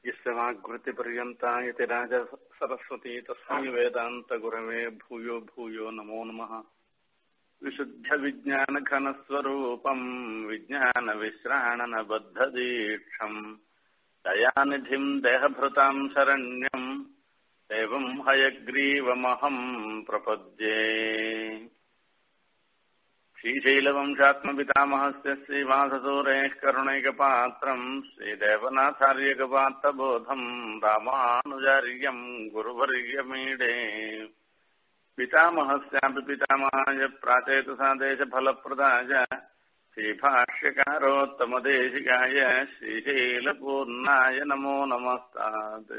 यस्यवाग्वृत्तिपर्यन्ता यति राज सरस्वती तस्मै वेदान्तगुरवे भूयो भूयो नमो नमः विशुद्धविज्ञानघनस्वरूपम् विज्ञानविश्राणनबद्धदीक्षम् दयानिधिम् देहभृताम् शरण्यम् एवम् हयग्रीवमहम् प्रपद्ये श्रीशैलवंशात्मपितामहस्य श्रीवाससूरेः करुणैकपात्रम् श्रीदेवनाथार्यकपात्रबोधम् रामानुजार्यम् गुरुवर्यमीडे पितामहस्यापि पितामहाय प्राचेतसादेशफलप्रदाय श्रीभाष्यकारोत्तमदेशिकाय श्रीशैलपूर्णाय नमो नमस्तात्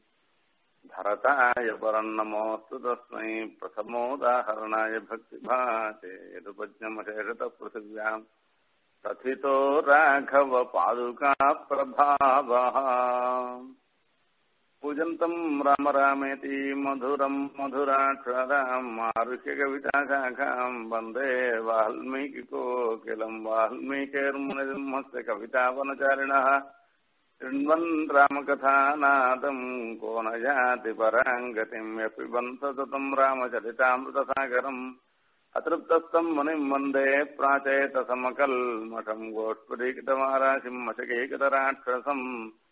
भरताय परन्नमोऽस्तु तस्मै प्रथमोदाहरणाय भक्तिभाते यदुपज्ञमशेषतः पृथिव्याम् कथितो राघवपादुकाप्रभावः पूजन्तम् राम रामेति मधुरम् मधुराक्षराम् मारुह्यकविताशाखाम् वन्दे वाल्मीकिकोकिलम् वाल्मीकिर्मुनिसिंहस्य कवितावनचारिणः शृण्वन् रामकथानादम् को न याति पराङ्गतिम् यपि बन्धसतम् रामचरितामृतसागरम् अतृप्तस्तम् मुनिम् वन्दे प्राचेतसमकल्मषम् गोष्पदीकृतमाराशिम् मशकीकृतराक्षसम्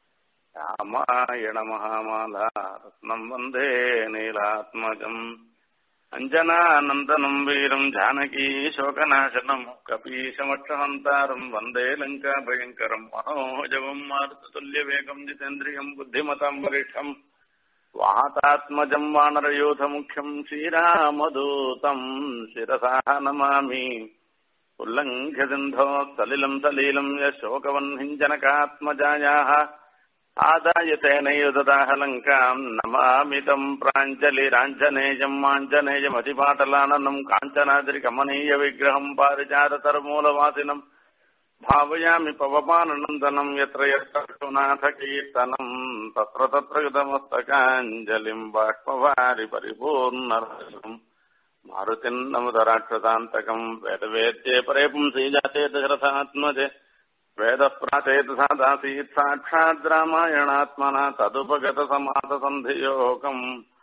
रामायणमहामाला रत्नम् वन्दे नीलात्मजम् अञ्जनानन्दनम् वीरम् जानकी शोकनाशनम् कपीशमक्षहन्तारम् वन्दे लङ्काभयङ्करम् मनोजवम् मारुततुल्यवेगम् जितेन्द्रियम् बुद्धिमताम् वरिष्ठम् वातात्मजम् वानरयूथमुख्यम् श्रीरामदूतम् शिरसा नमामि उल्लङ्घ्य सिन्धो सलिलम् सलीलम् यशोकवह्निञ्जनकात्मजायाः आदाय तेनैव ददाह लङ्काम् नमामिदम् प्राञ्जलिराञ्जनेयम् आञ्जनेयमतिपाटलाननम् काञ्चनाद्रिकमनीयविग्रहम् पारिजाततरमूलवासिनम् भावयामि पवमाननन्दनम् यत्र यत्र रघुनाथकीर्तनम् तत्र तत्र कृतमस्तकाञ्जलिम् बाष्पवारि परिपूर्णरसम् मारुतिम् नमुदराक्षसान्तकम् वेदवेद्ये परे पुंसी जाते दशरथात्मजे वेदः प्राचेतसादासीत् साक्षात् रामायणात्मना तदुपगतसमाससन्धियोगम्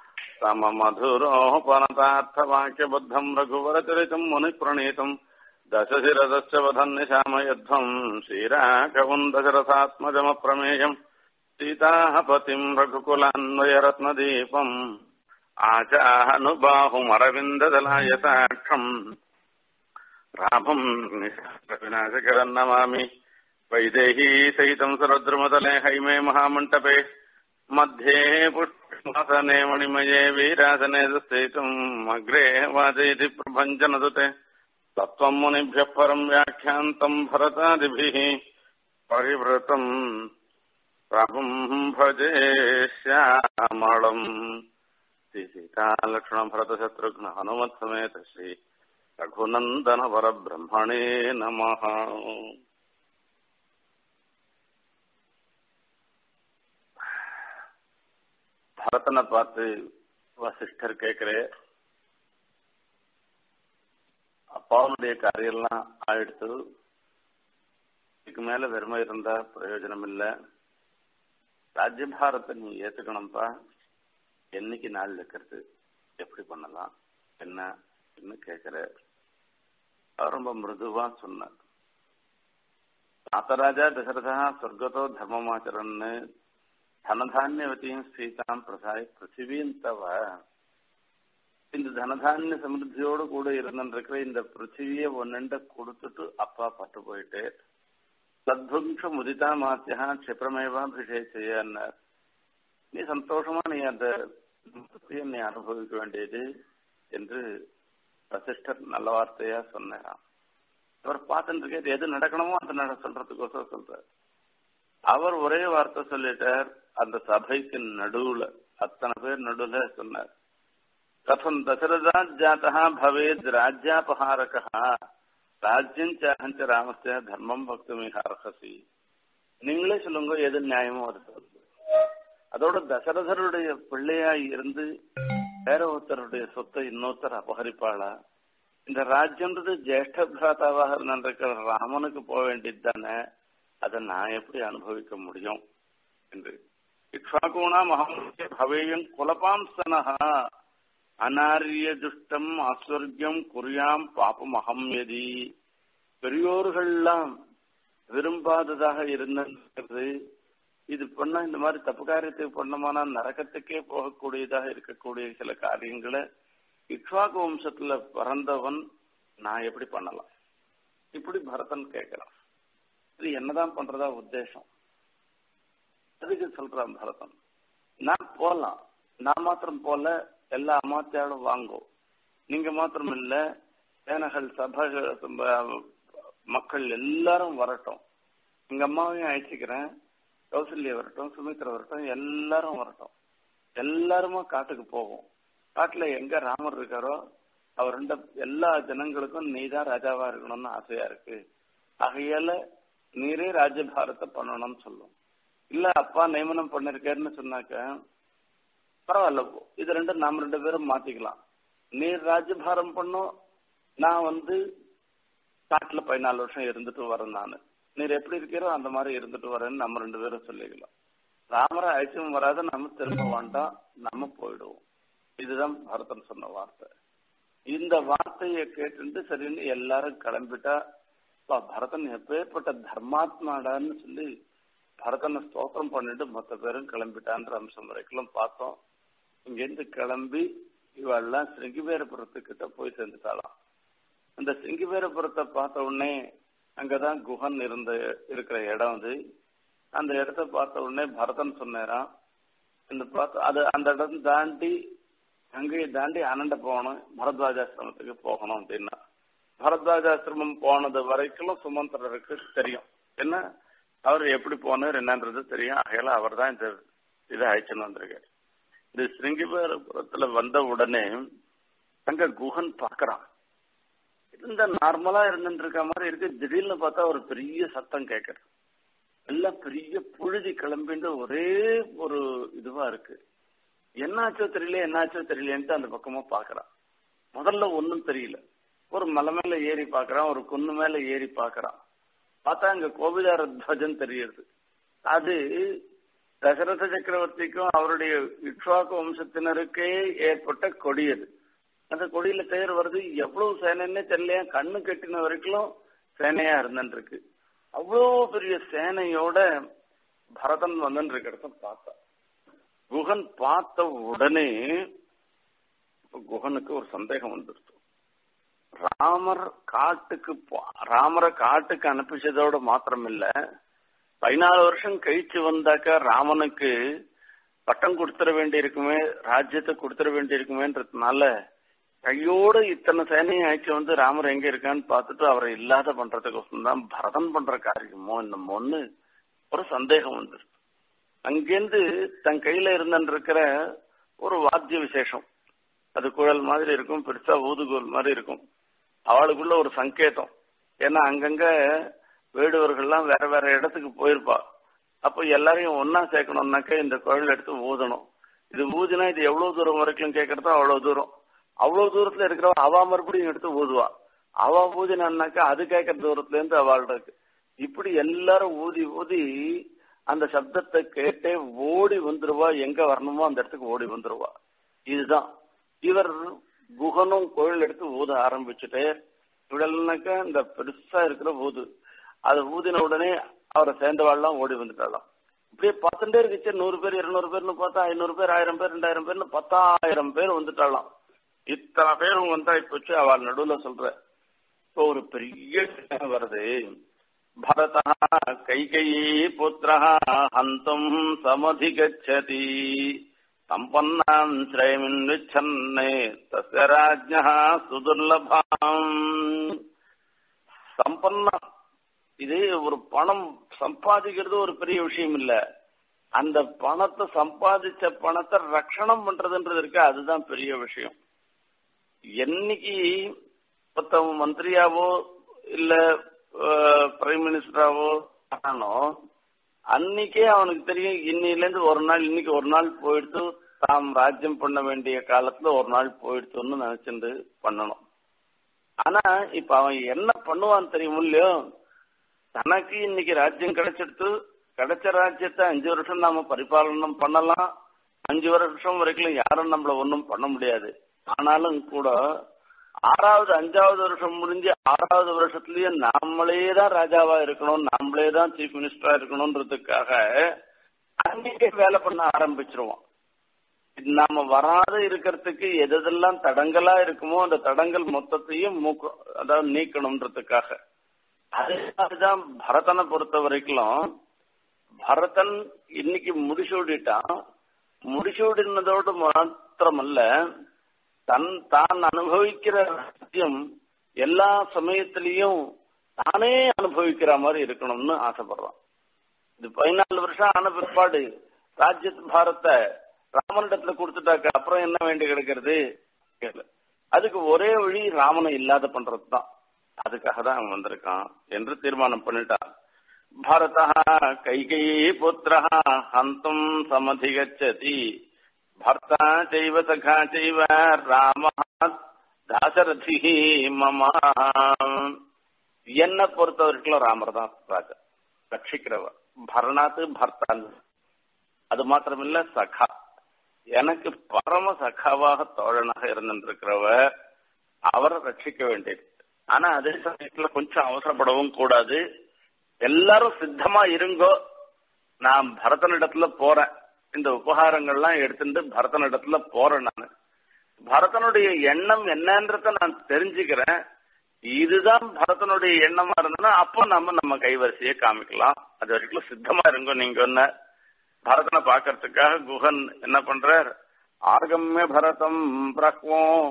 सममधुरोपनतार्थवाक्यबद्धम् रघुवरचरितम् मुनिप्रणीतम् दशशिरदश्च वधन्निशामयध्वम् श्रीराघवम् दशरथात्मजमप्रमेयम् सीताः पतिम् रघुकुलान्वयरत्नदीपम् आचाहनुबाहुमरविन्ददलायताक्षम् रामम् निशाविनाशकरम् नमामि वैदेही सहितम् सरुद्रमतले हैमे महामण्टपे मध्ये पुष्पसने मणिमये वीरासने स्थितुम् अग्रे वाचयति प्रभञ्जनदुते तत्त्वम् मुनिभ्यः परम् व्याख्यान्तम् भरतादिभिः परिवृतम् प्रभुम् भजे श्यामळम् श्रीसीतालक्ष्मणभरतशत्रुघ्न हनुमत्समेत श्री रघुनन्दनवरब्रह्मणे नमः பரதனை பார்த்து வசிஷ்டர் கேட்கிறே அப்பாவுடைய காரியெல்லாம் ஆயிடுத்து இதுக்கு மேல வெறுமை இருந்தா பிரயோஜனம் இல்ல ராஜ்யபாரத்தை நீ ஏத்துக்கணும்ப்பா என்னைக்கு நாள் இருக்கிறது எப்படி பண்ணலாம் என்ன கேட்கிற அவர் ரொம்ப மிருதுவா சொன்னார் தாத்தராஜா தசரதா சொர்க்கத்தோ தர்மமாச்சரன்னு தனதானியவத்தையும் ஸ்ரீதாம் பிரசாய் பிருத்திவியும் தவ இந்த தனதானிய சமிருத்தியோடு கூட இருந்துருக்கிற இந்த பிருத்திவிய ஒன்னெண்ட கொடுத்துட்டு அப்பா பட்டு போயிட்டு சத்புங்ஷ முதிதா மாத்தியா க்ஷிப்ரமேவாபிஷேச்சையன்னு நீ சந்தோஷமா நீ அந்த நீ அனுபவிக்க வேண்டியது என்று வசிஷ்டர் நல்ல வார்த்தையா சொன்னாராம் அவர் பார்த்துட்டு இருக்காரு எது நடக்கணுமோ அந்த நட சொல்றதுக்கோசம் சொல்றார் அவர் ஒரே வார்த்தை சொல்லிட்டார் அந்த சபைக்கு நடுவுல அத்தனை பேர் நடுவுல சொன்னார் கதம் தசரதா ஜாத்தா பவேத் ராஜ்யாபகாரகா ராஜ்யம் சாகஞ்ச ராமஸ்ய தர்மம் பக்துமிக அர்ஹசி நீங்களே சொல்லுங்க எது நியாயமோ அது சொல்லுங்க அதோட தசரதருடைய பிள்ளையா இருந்து வேற ஒருத்தருடைய சொத்தை இன்னொருத்தர் அபகரிப்பாளா இந்த ராஜ்யன்றது ஜேஷ்ட பிராதாவாக இருந்திருக்கிற ராமனுக்கு போக வேண்டியது தானே அதை நான் எப்படி அனுபவிக்க முடியும் என்று இக்ஷ்வாகூணாம் அகம் பவேயம் குலபாம்சனஹ அனாரிய துஷ்டம் அஸ்வர்க்கம் குறியாம் பாபம் அகம் எதி பெரியோர்கள்லாம் விரும்பாததாக இருந்தது இது பண்ணா இந்த மாதிரி தப்பு காரியத்துக்கு பண்ணோமானா நரகத்துக்கே போகக்கூடியதாக இருக்கக்கூடிய சில காரியங்களை இக்ஷ்வாகு வம்சத்துல பிறந்தவன் நான் எப்படி பண்ணலாம் இப்படி பரதன் கேட்கிறான் இது என்னதான் பண்றதா உத்தேசம் அதுக்கு சொல்றான் பரதன் நான் போலாம் நான் மாத்திரம் போல எல்லா அமாத்தியாலும் வாங்கும் நீங்க மாத்திரம் இல்ல சேனகள் சபைகள் மக்கள் எல்லாரும் வரட்டும் எங்க அம்மாவையும் அழைச்சிக்கிறேன் கௌசல்யா வரட்டும் சுமித்ரா வரட்டும் எல்லாரும் வரட்டும் எல்லாருமா காட்டுக்கு போவோம் காட்டுல எங்க ராமர் இருக்காரோ அவர் ரெண்ட எல்லா ஜனங்களுக்கும் நீதான் ராஜாவா இருக்கணும்னு ஆசையா இருக்கு ஆகையால நீரே ராஜபாரத்தை பண்ணணும்னு சொல்லும் இல்ல அப்பா நியமனம் பண்ணிருக்காருன்னு சொன்னாக்க பரவாயில்ல இது ரெண்டும் நாம ரெண்டு பேரும் மாத்திக்கலாம் நீர் ராஜபாரம் பண்ணும் நான் வந்து காட்டுல பதினாலு வருஷம் இருந்துட்டு வரேன் நானு நீர் எப்படி இருக்கிறோ அந்த மாதிரி இருந்துட்டு வரேன்னு நம்ம ரெண்டு பேரும் சொல்லிக்கலாம் ராமரை அழைச்சும் வராத நம்ம திரும்ப வேண்டாம் நம்ம போயிடுவோம் இதுதான் பரதன் சொன்ன வார்த்தை இந்த வார்த்தையை கேட்டுட்டு சரின்னு எல்லாரும் கிளம்பிட்டா பரதன் எப்பேற்பட்ட தர்மாத்மாடான்னு சொல்லி பரதனை ஸ்தோத்திரம் பண்ணிட்டு மொத்த பேரும் கிளம்பிட்டான்ற அம்சம் வரைக்கும் பார்த்தோம் இங்கேருந்து கிளம்பி இவெல்லாம் சிருங்கிவேரபுரத்துக்கிட்ட போய் சேர்ந்துட்டாளாம் அந்த சிங்கிவேரபுரத்தை பார்த்த உடனே அங்கதான் குஹன் இருந்த இருக்கிற இடம் அது அந்த இடத்த பார்த்த உடனே பரதன் சொன்னாராம் இந்த பார்த்து அது அந்த இடம் தாண்டி அங்கேயே தாண்டி அனண்ட போகணும் பரத்வாஜாசிரமத்துக்கு போகணும் அப்படின்னா பரத்வாஜாசிரமம் போனது வரைக்கும் சுமந்திரருக்கு தெரியும் என்ன அவர் எப்படி போனார் என்னன்றது தெரியும் ஆகையால அவர் தான் இந்த இதை அழைச்சுன்னு வந்திருக்காரு இந்த சிருங்கிபுரத்துல வந்த உடனே அங்க குஹன் பாக்குறான் இந்த நார்மலா இருந்துட்டு இருக்க மாதிரி இருக்கு திடீர்னு பார்த்தா ஒரு பெரிய சத்தம் கேட்கறது எல்லாம் பெரிய புழுதி கிளம்பிட்டு ஒரே ஒரு இதுவா இருக்கு என்னாச்சோ தெரியல என்னாச்சோ தெரியலன்ட்டு அந்த பக்கமா பாக்குறான் முதல்ல ஒன்னும் தெரியல ஒரு மலை மேல ஏறி பாக்குறான் ஒரு குன்னு மேல ஏறி பாக்குறான் பார்த்தா அங்க கோபிதார துவஜம் தெரியுது அது தசரத சக்கரவர்த்திக்கும் அவருடைய இக்ஷ்வாக்கு வம்சத்தினருக்கே ஏற்பட்ட கொடி அது அந்த கொடியில பெயர் வருது எவ்வளவு சேனைன்னே தெரியலையா கண்ணு கட்டின வரைக்கும் சேனையா இருந்துருக்கு அவ்வளோ பெரிய சேனையோட பரதன் வந்து இருக்கிறத பார்த்தா குகன் பார்த்த உடனே குகனுக்கு ஒரு சந்தேகம் வந்துருச்சு ராமர் காட்டுக்கு ராமரை காட்டுக்கு அனுப்பிச்சதோட மாத்திரம் இல்ல பதினாலு வருஷம் கழிச்சு வந்தாக்கா ராமனுக்கு பட்டம் கொடுத்துட வேண்டி இருக்குமே ராஜ்யத்தை கொடுத்துட வேண்டி இருக்குமேன்றதுனால கையோட இத்தனை சேனையை அழைச்சு வந்து ராமர் எங்க இருக்கான்னு பார்த்துட்டு அவரை இல்லாத பண்றதுக்கோசம் தான் பரதன் பண்ற காரியமோ என்னமோன்னு ஒரு சந்தேகம் வந்துருக்கு அங்கேருந்து தன் கையில இருந்துட்டு இருக்கிற ஒரு வாத்திய விசேஷம் அது குழல் மாதிரி இருக்கும் பெருசா ஊதுகோல் மாதிரி இருக்கும் அவளுக்குள்ள ஒரு சங்கேதம் ஏன்னா அங்கங்க வேடுவர்கள்லாம் வேற வேற இடத்துக்கு போயிருப்பா அப்போ எல்லாரையும் ஒன்னா சேர்க்கணும்னாக்க இந்த குழல் எடுத்து ஊதணும் இது ஊதினா இது எவ்வளவு தூரம் வரைக்கும் கேட்கறதோ அவ்வளவு தூரம் அவ்வளவு தூரத்துல இருக்கிறவ அவ மறுபடியும் எடுத்து ஊதுவா அவ ஊதினான்னாக்கா அது கேட்கற தூரத்துல இருந்து அவள் இருக்கு இப்படி எல்லாரும் ஊதி ஊதி அந்த சப்தத்தை கேட்டே ஓடி வந்துருவா எங்க வரணுமோ அந்த இடத்துக்கு ஓடி வந்துருவா இதுதான் இவர் குகனும் கோயில் எடுத்து ஊத ஆரம்பிச்சுட்டு இவிடல்னாக்கா இந்த பெருசா இருக்கிற ஊது அது ஊதின உடனே அவரை சேர்ந்தவாள்லாம் ஓடி வந்துட்டாலாம் இப்படியே பார்த்துட்டே இருக்குச்சு நூறு பேர் இருநூறு பேர்னு பார்த்தா ஐநூறு பேர் ஆயிரம் பேர் ரெண்டாயிரம் பேர்னு பத்தாயிரம் பேர் வந்துட்டாலாம் இத்தனை பேரும் வந்தா இப்போச்சு அவள் நடுவுல சொல்ற இப்போ ஒரு பெரிய வருது பரதா கைகையி புத்திரா ஹந்தும் சமதிகச்சதி சம்பன்னாம் ஸ்ரேமின் விச்சன்னே தஸ்ய ராஜ்யா சுதுர்லபாம் சம்பன்னம் இது ஒரு பணம் சம்பாதிக்கிறது ஒரு பெரிய விஷயம் இல்ல அந்த பணத்தை சம்பாதிச்ச பணத்தை ரட்சணம் பண்றதுன்றது இருக்கு அதுதான் பெரிய விஷயம் என்னைக்கு ஒருத்தவன் மந்திரியாவோ இல்ல பிரைம் மினிஸ்டராவோ ஆனானோ அன்னைக்கே அவனுக்கு தெரியும் இன்னையில இருந்து ஒரு நாள் இன்னைக்கு ஒரு நாள் போயிடுத்து தாம் ராஜ்யம் பண்ண வேண்டிய காலத்துல ஒரு நாள் போயிடுத்துன்னு நினைச்சிட்டு பண்ணணும் ஆனா இப்ப அவன் என்ன பண்ணுவான் தெரியும் இல்லையோ தனக்கு இன்னைக்கு ராஜ்யம் கிடைச்சிடுத்து கிடைச்ச ராஜ்யத்தை அஞ்சு வருஷம் நாம பரிபாலனம் பண்ணலாம் அஞ்சு வருஷம் வரைக்கும் யாரும் நம்மள ஒன்றும் பண்ண முடியாது ஆனாலும் கூட ஆறாவது அஞ்சாவது வருஷம் முடிஞ்சு ஆறாவது வருஷத்துலயே நாமளே தான் ராஜாவா இருக்கணும் நாமளே தான் சீஃப் மினிஸ்டரா இருக்கணும்ன்றதுக்காக அன்னைக்கே வேலை பண்ண ஆரம்பிச்சிருவோம் நாம வராத இருக்கிறதுக்கு எதெல்லாம் தடங்கலா இருக்குமோ அந்த தடங்கல் மொத்தத்தையும் மூக்க அதாவது நீக்கணும்ன்றதுக்காக அதுதான் பரதனை பொறுத்த வரைக்கும் பரதன் இன்னைக்கு முடிசூடிட்டான் முடிசூடினதோடு மாத்திரமல்ல தன் தான் அனுபவிக்கிற ராஜ்யம் எல்லா சமயத்திலையும் தானே அனுபவிக்கிற மாதிரி இருக்கணும்னு ஆசைப்படுறான் இது பதினாலு வருஷம் ஆன பிற்பாடு ராஜ்யத் பாரத்தை ராமனிடத்துல கொடுத்துட்டாக்க அப்புறம் என்ன வேண்டி கிடக்கிறது அதுக்கு ஒரே வழி ராமனை இல்லாத பண்றதுதான் அதுக்காக தான் அவன் வந்திருக்கான் என்று தீர்மானம் பண்ணிட்டான் பரதா கைகை புத்திர ஹந்தும் சமதிகச்சதி பர்த்தா செய்வ சகா செய்வ ராம தாசரதி மம என்ன பொறுத்த வரைக்கும் ராமர் தான் ராஜா ரட்சிக்கிறவர் பரணாத்து பர்த்தான் அது மாத்திரமில்ல சகா எனக்கு பரம சகாவாக தோழனாக இருந்திருக்கிறவ அவரை ரட்சிக்க வேண்டியது ஆனா அதே சமயத்துல கொஞ்சம் அவசரப்படவும் கூடாது எல்லாரும் சித்தமா இருங்கோ நான் பரதனிடத்துல போறேன் இந்த உபகாரங்கள்லாம் எடுத்துட்டு பரதனிடத்துல போறேன் நான் பரதனுடைய எண்ணம் என்னன்றத நான் தெரிஞ்சுக்கிறேன் இதுதான் பரதனுடைய எண்ணமா இருந்ததுன்னா அப்போ நம்ம நம்ம கைவரிசையை காமிக்கலாம் அது வரைக்கும் சித்தமா இருங்கோ நீங்க ஒன்ன பரதனை பாக்கிறதுக்காக குஹன் என்ன பண்றார் ஆர்கம்ய பரதம் பிரக்வோம்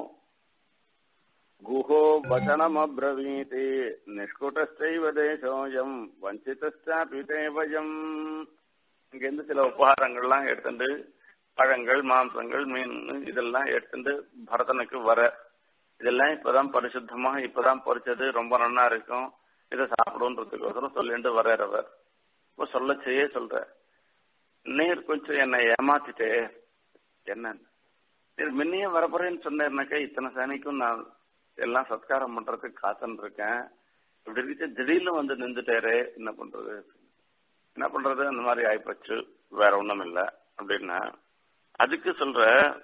குஹோ வச்சனம் அப்ரவீதி நிஷ்குட்டஸ்தைவ தேசோயம் வஞ்சிதாபி தேவயம் இங்கிருந்து சில உபகாரங்கள்லாம் எடுத்துட்டு பழங்கள் மாംസங்கள் மீன் இதெல்லாம் எடுத்துட்டு பரதனுக்கு வர இதெல்லாம் இப்பதான் பரிசுத்தமா இப்பதான் பொறிச்சது ரொம்ப நன்னா இருக்கும் இதை சாப்பிடுன்றதுக்கோசரம் சொல்லிட்டு வர்றவர் இப்போ சொல்ல செய்ய சொல்ற நீர் கொஞ்சம் என்னை ஏமாத்திட்டே என்ன நீர் முன்னையே வரப்போறேன்னு சொன்னேன்னாக்கா இத்தனை சேனைக்கும் நான் எல்லாம் சத்காரம் பண்றதுக்கு காத்துன்னு இருக்கேன் இப்படி இருக்க திடீர்னு வந்து நின்றுட்டாரு என்ன பண்றது என்ன பண்றது அந்த மாதிரி ஆயிப்போச்சு வேற ஒண்ணும் இல்ல அப்படின்னா அதுக்கு சொல்ற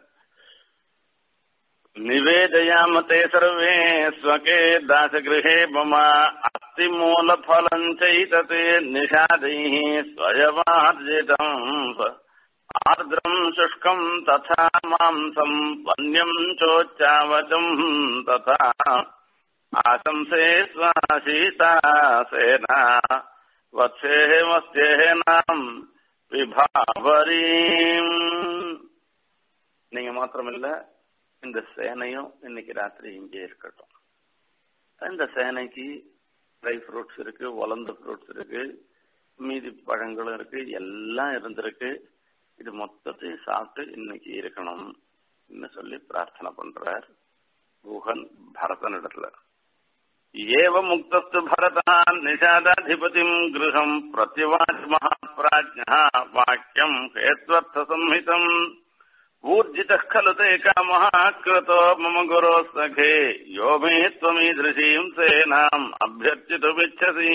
நிவேதயாம தே சர்வே ஸ்வகே தாசகிருஹே மம அஸ்தி மூல பலம் சைதத் நிஷாதை ஸ்வயமார்ஜிதம் ஆர்திரம் சுஷ்கம் ததா மாம்சம் வன்யம் சோச்சாவச்சம் ததா ஆசம்சே ஸ்வாசீதா சேனா வத்சேமஸ்யேனாம் விபாவரீம் நீங்க மாத்திரமில்ல இந்த சேனையும் இன்னைக்கு ராத்திரி இங்கே இருக்கட்டும் இந்த சேனைக்கு ட்ரை ஃப்ரூட்ஸ் இருக்கு வளர்ந்த ஃப்ரூட்ஸ் இருக்கு மீதி பழங்களும் இருக்கு எல்லாம் இருந்திருக்கு இது மொத்தத்தையும் சாப்பிட்டு இன்னைக்கு இருக்கணும் சொல்லி பிரார்த்தனை பண்றார் குஹன் பரதனிடத்துல ஏவ முக்தஸ்து பரதா நிஷாதாதிபதிம் கிருஹம் பிரத்யவாச் மகாபிராஜ்யா வாக்கியம் ஹேத்வர்த்த சம்ஹிதம் ஊர்ஜித खलु ते कामः कृतो मम गुरो सखे यो मे त्वमीदृशीम् சேனாம் அபியர்ச்சித்துமிச்சசி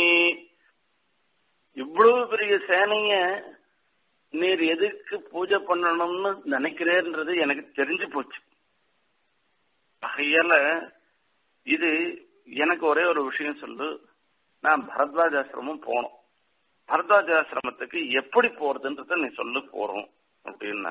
இவ்வளவு பெரிய சேனைய நீர் எதுக்கு பூஜை பண்ணணும்னு நினைக்கிறேன்றது எனக்கு தெரிஞ்சு போச்சு ஆகையால இது எனக்கு ஒரே ஒரு விஷயம் சொல்லு நான் பரத்வாஜ் ஆசிரமம் போனோம் பரத்வாஜ் ஆசிரமத்துக்கு எப்படி போறதுன்றத நீ சொல்லு போறோம் அப்படின்னா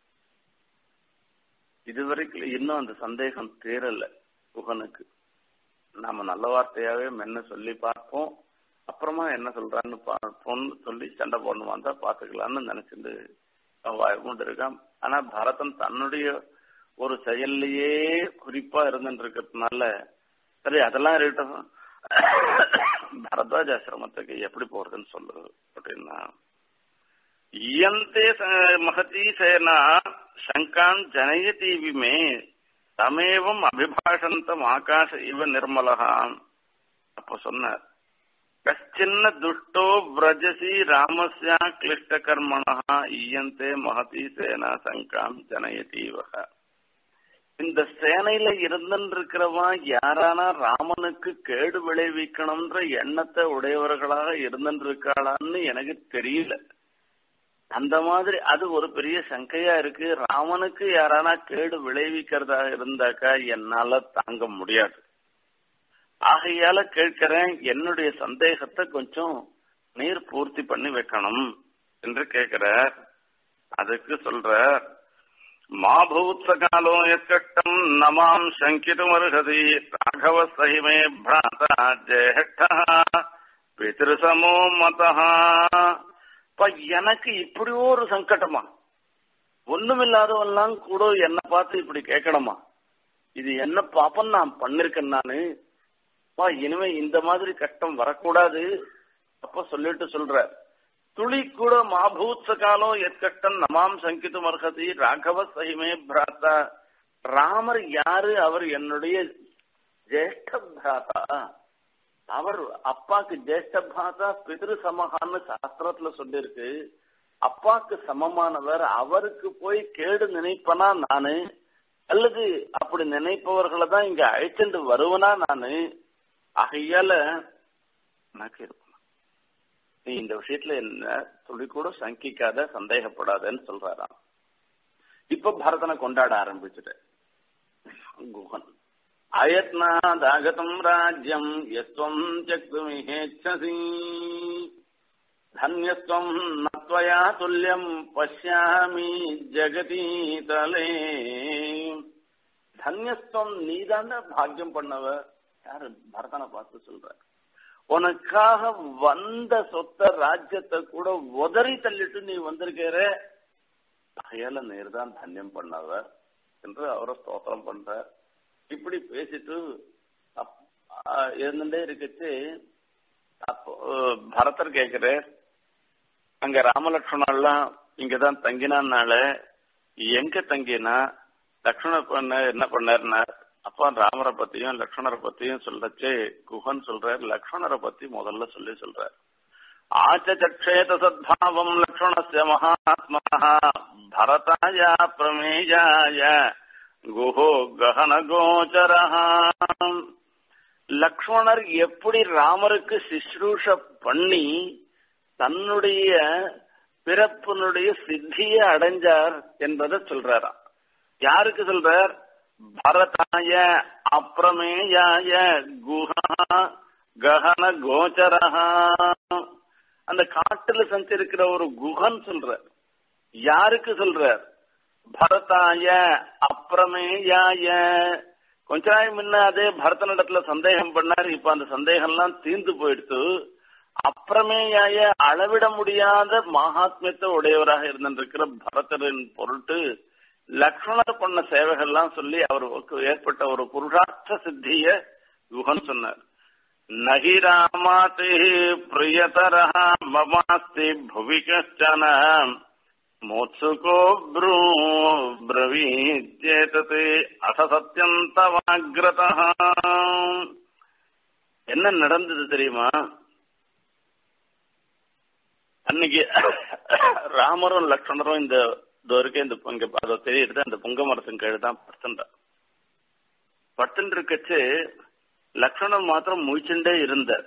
இதுவரைக்கும் இன்னும் அந்த சந்தேகம் தீரல குகனுக்கு நாம நல்ல வார்த்தையாவே மென்ன சொல்லி பார்ப்போம் அப்புறமா என்ன சொல்றான்னு பார்ப்போம்னு சொல்லி சண்டை போடணுமா தான் பாத்துக்கலாம்னு நினைச்சிட்டு கொண்டு இருக்கான் ஆனா பரதன் தன்னுடைய ஒரு செயல்லையே குறிப்பா இருந்துட்டு இருக்கிறதுனால சரி அதெல்லாம் இருக்கட்டும் பரத்வாஜ் ஆசிரமத்துக்கு எப்படி போறதுன்னு சொல்லுது அப்படின்னா இயந்தே மகதி சேனா சங்கான் ஜனயதி விமே தமேவம் அபிபாஷந்தம் ஆகாஷ இவ நிர்மலகா அப்ப சொன்னார் கச்சின்ன துஷ்டோ விரஜசி ராமஸ்யா கிளிஷ்ட கர்மணா ஈயந்தே மகதி சேனா சங்காம் ஜனயதீவக இந்த சேனையில இருந்திருக்கிறவன் யாரானா ராமனுக்கு கேடு விளைவிக்கணும்ன்ற எண்ணத்தை உடையவர்களாக இருந்திருக்காளான்னு எனக்கு தெரியல அந்த மாதிரி அது ஒரு பெரிய சங்கையா இருக்கு ராமனுக்கு யாரானா கேடு விளைவிக்கிறதா இருந்தாக்கா என்னால தாங்க முடியாது ஆகையால கேட்கிறேன் என்னுடைய சந்தேகத்தை கொஞ்சம் நீர் பூர்த்தி பண்ணி வைக்கணும் என்று கேட்கிற அதுக்கு சொல்ற மாபூத்சகாலோ எக்கட்டம் நமாம் சங்கிதுமர்ஹதி ராகவ சகிமே பிராதா ஜேஷ்டா பிதிருசமோ மதஹா இப்ப எனக்கு இப்படி ஒரு சங்கடமா ஒண்ணுமில்லாதவெல்லாம் கூட என்ன பார்த்து இப்படி கேட்கணுமா இது என்ன பாப்பம் நான் பண்ணிருக்கேன் நானு அப்பா இனிமே இந்த மாதிரி கஷ்டம் வரக்கூடாது அப்ப சொல்லிட்டு சொல்ற துளி கூட மாபூத்ச காலம் எற்கட்டம் நமாம் சங்கித்து மர்ஹதி ராகவ சகிமே பிராத்தா ராமர் யாரு அவர் என்னுடைய ஜேஷ்ட பிராத்தா அவர் அப்பாக்கு ஜேஷ்ட பிராத்தா பிதிரு சமகான்னு சாஸ்திரத்துல சொல்லிருக்கு அப்பாக்கு சமமானவர் அவருக்கு போய் கேடு நினைப்பனா நானு அல்லது அப்படி நினைப்பவர்களை தான் இங்க அழைச்சிட்டு வருவனா நானு ஆகையால எனக்கு இருக்கும் நீ இந்த விஷயத்துல என்ன துளி கூட சங்கிக்காத சந்தேகப்படாதன்னு சொல்றாராம் இப்ப பரதனை கொண்டாட ஆரம்பிச்சுட்ட குஹன் அயத்னாதாகதம் ராஜ்யம் எஸ்வம் ஜக்துமிஹேச்சசி தன்யஸ்வம் நத்வயா துல்லியம் பசியாமி ஜெகதீதலே தன்யஸ்வம் நீதான பாக்கியம் பண்ணவ யாரு பரதனை பார்த்து சொல்ற உனக்காக வந்த சொத்த ராஜ்யத்தை கூட உதறி தள்ளிட்டு நீ வந்திருக்கிற அகையால நேர்தான் தன்யம் பண்ணவ என்று அவரை ஸ்தோத்திரம் பண்ற இப்படி பேசிட்டு இருந்துட்டே இருக்கச்சு அப்போ பரதர் கேக்குற அங்க ராமலட்சுமணெல்லாம் இங்கதான் தங்கினான்னால எங்க தங்கினா லக்ஷ்மண பண்ண என்ன பண்ணாருன்னா அப்பா ராமரை பத்தியும் லக்ஷ்மணரை பத்தியும் சொல்லச்சு குஹன் சொல்றார் லக்ஷ்மணரை பத்தி முதல்ல சொல்லி சொல்றார் ஆச்சேத சத்பாவம் லக்ஷ்மணஸ்ய மகாத்மா பரதாய பிரமேயாய குஹோ ககன கோச்சர லக்ஷ்மணர் எப்படி ராமருக்கு சிஸ்ரூஷ பண்ணி தன்னுடைய பிறப்பினுடைய சித்தியை அடைஞ்சார் என்பதை சொல்றாராம் யாருக்கு சொல்றார் பரதாய அப்பிரமேயாய குஹா ககன கோச்சரஹா அந்த காட்டுல சஞ்சரிக்கிற ஒரு குஹன் சொல்றார் யாருக்கு சொல்றார் பரதாய அப்பிரமேயாய கொஞ்ச நாள் முன்ன அதே பரதனிடத்துல சந்தேகம் பண்ணார் இப்ப அந்த சந்தேகம் எல்லாம் தீர்ந்து போயிடுத்து அப்பிரமேயாய அளவிட முடியாத மகாத்மியத்தை உடையவராக இருந்திருக்கிற பரதரின் பொருட்டு லக்ஷ்மணர் பண்ண சேவைகள்லாம் சொல்லி அவருக்கு ஏற்பட்ட ஒரு புருஷார்த்த சித்திய குஹன் சொன்னார் நகி ராமாதி பிரியதரா மமாஸ்தி புவி கஷ்டன மோத்சுகோ ப்ரூ பிரவீச்சேதது அசசத்தியந்தவாகிரத என்ன நடந்தது தெரியுமா அன்னைக்கு ராமரும் லக்ஷ்மணரும் இந்த வரைக்கும் இந்த இங்க அதை தெரியுது அந்த புங்க மரத்தின் கீழே தான் படுத்துட்டா படுத்துட்டு இருக்கச்சு லக்ஷ்மணன் மாத்திரம் முழிச்சுட்டே இருந்தார்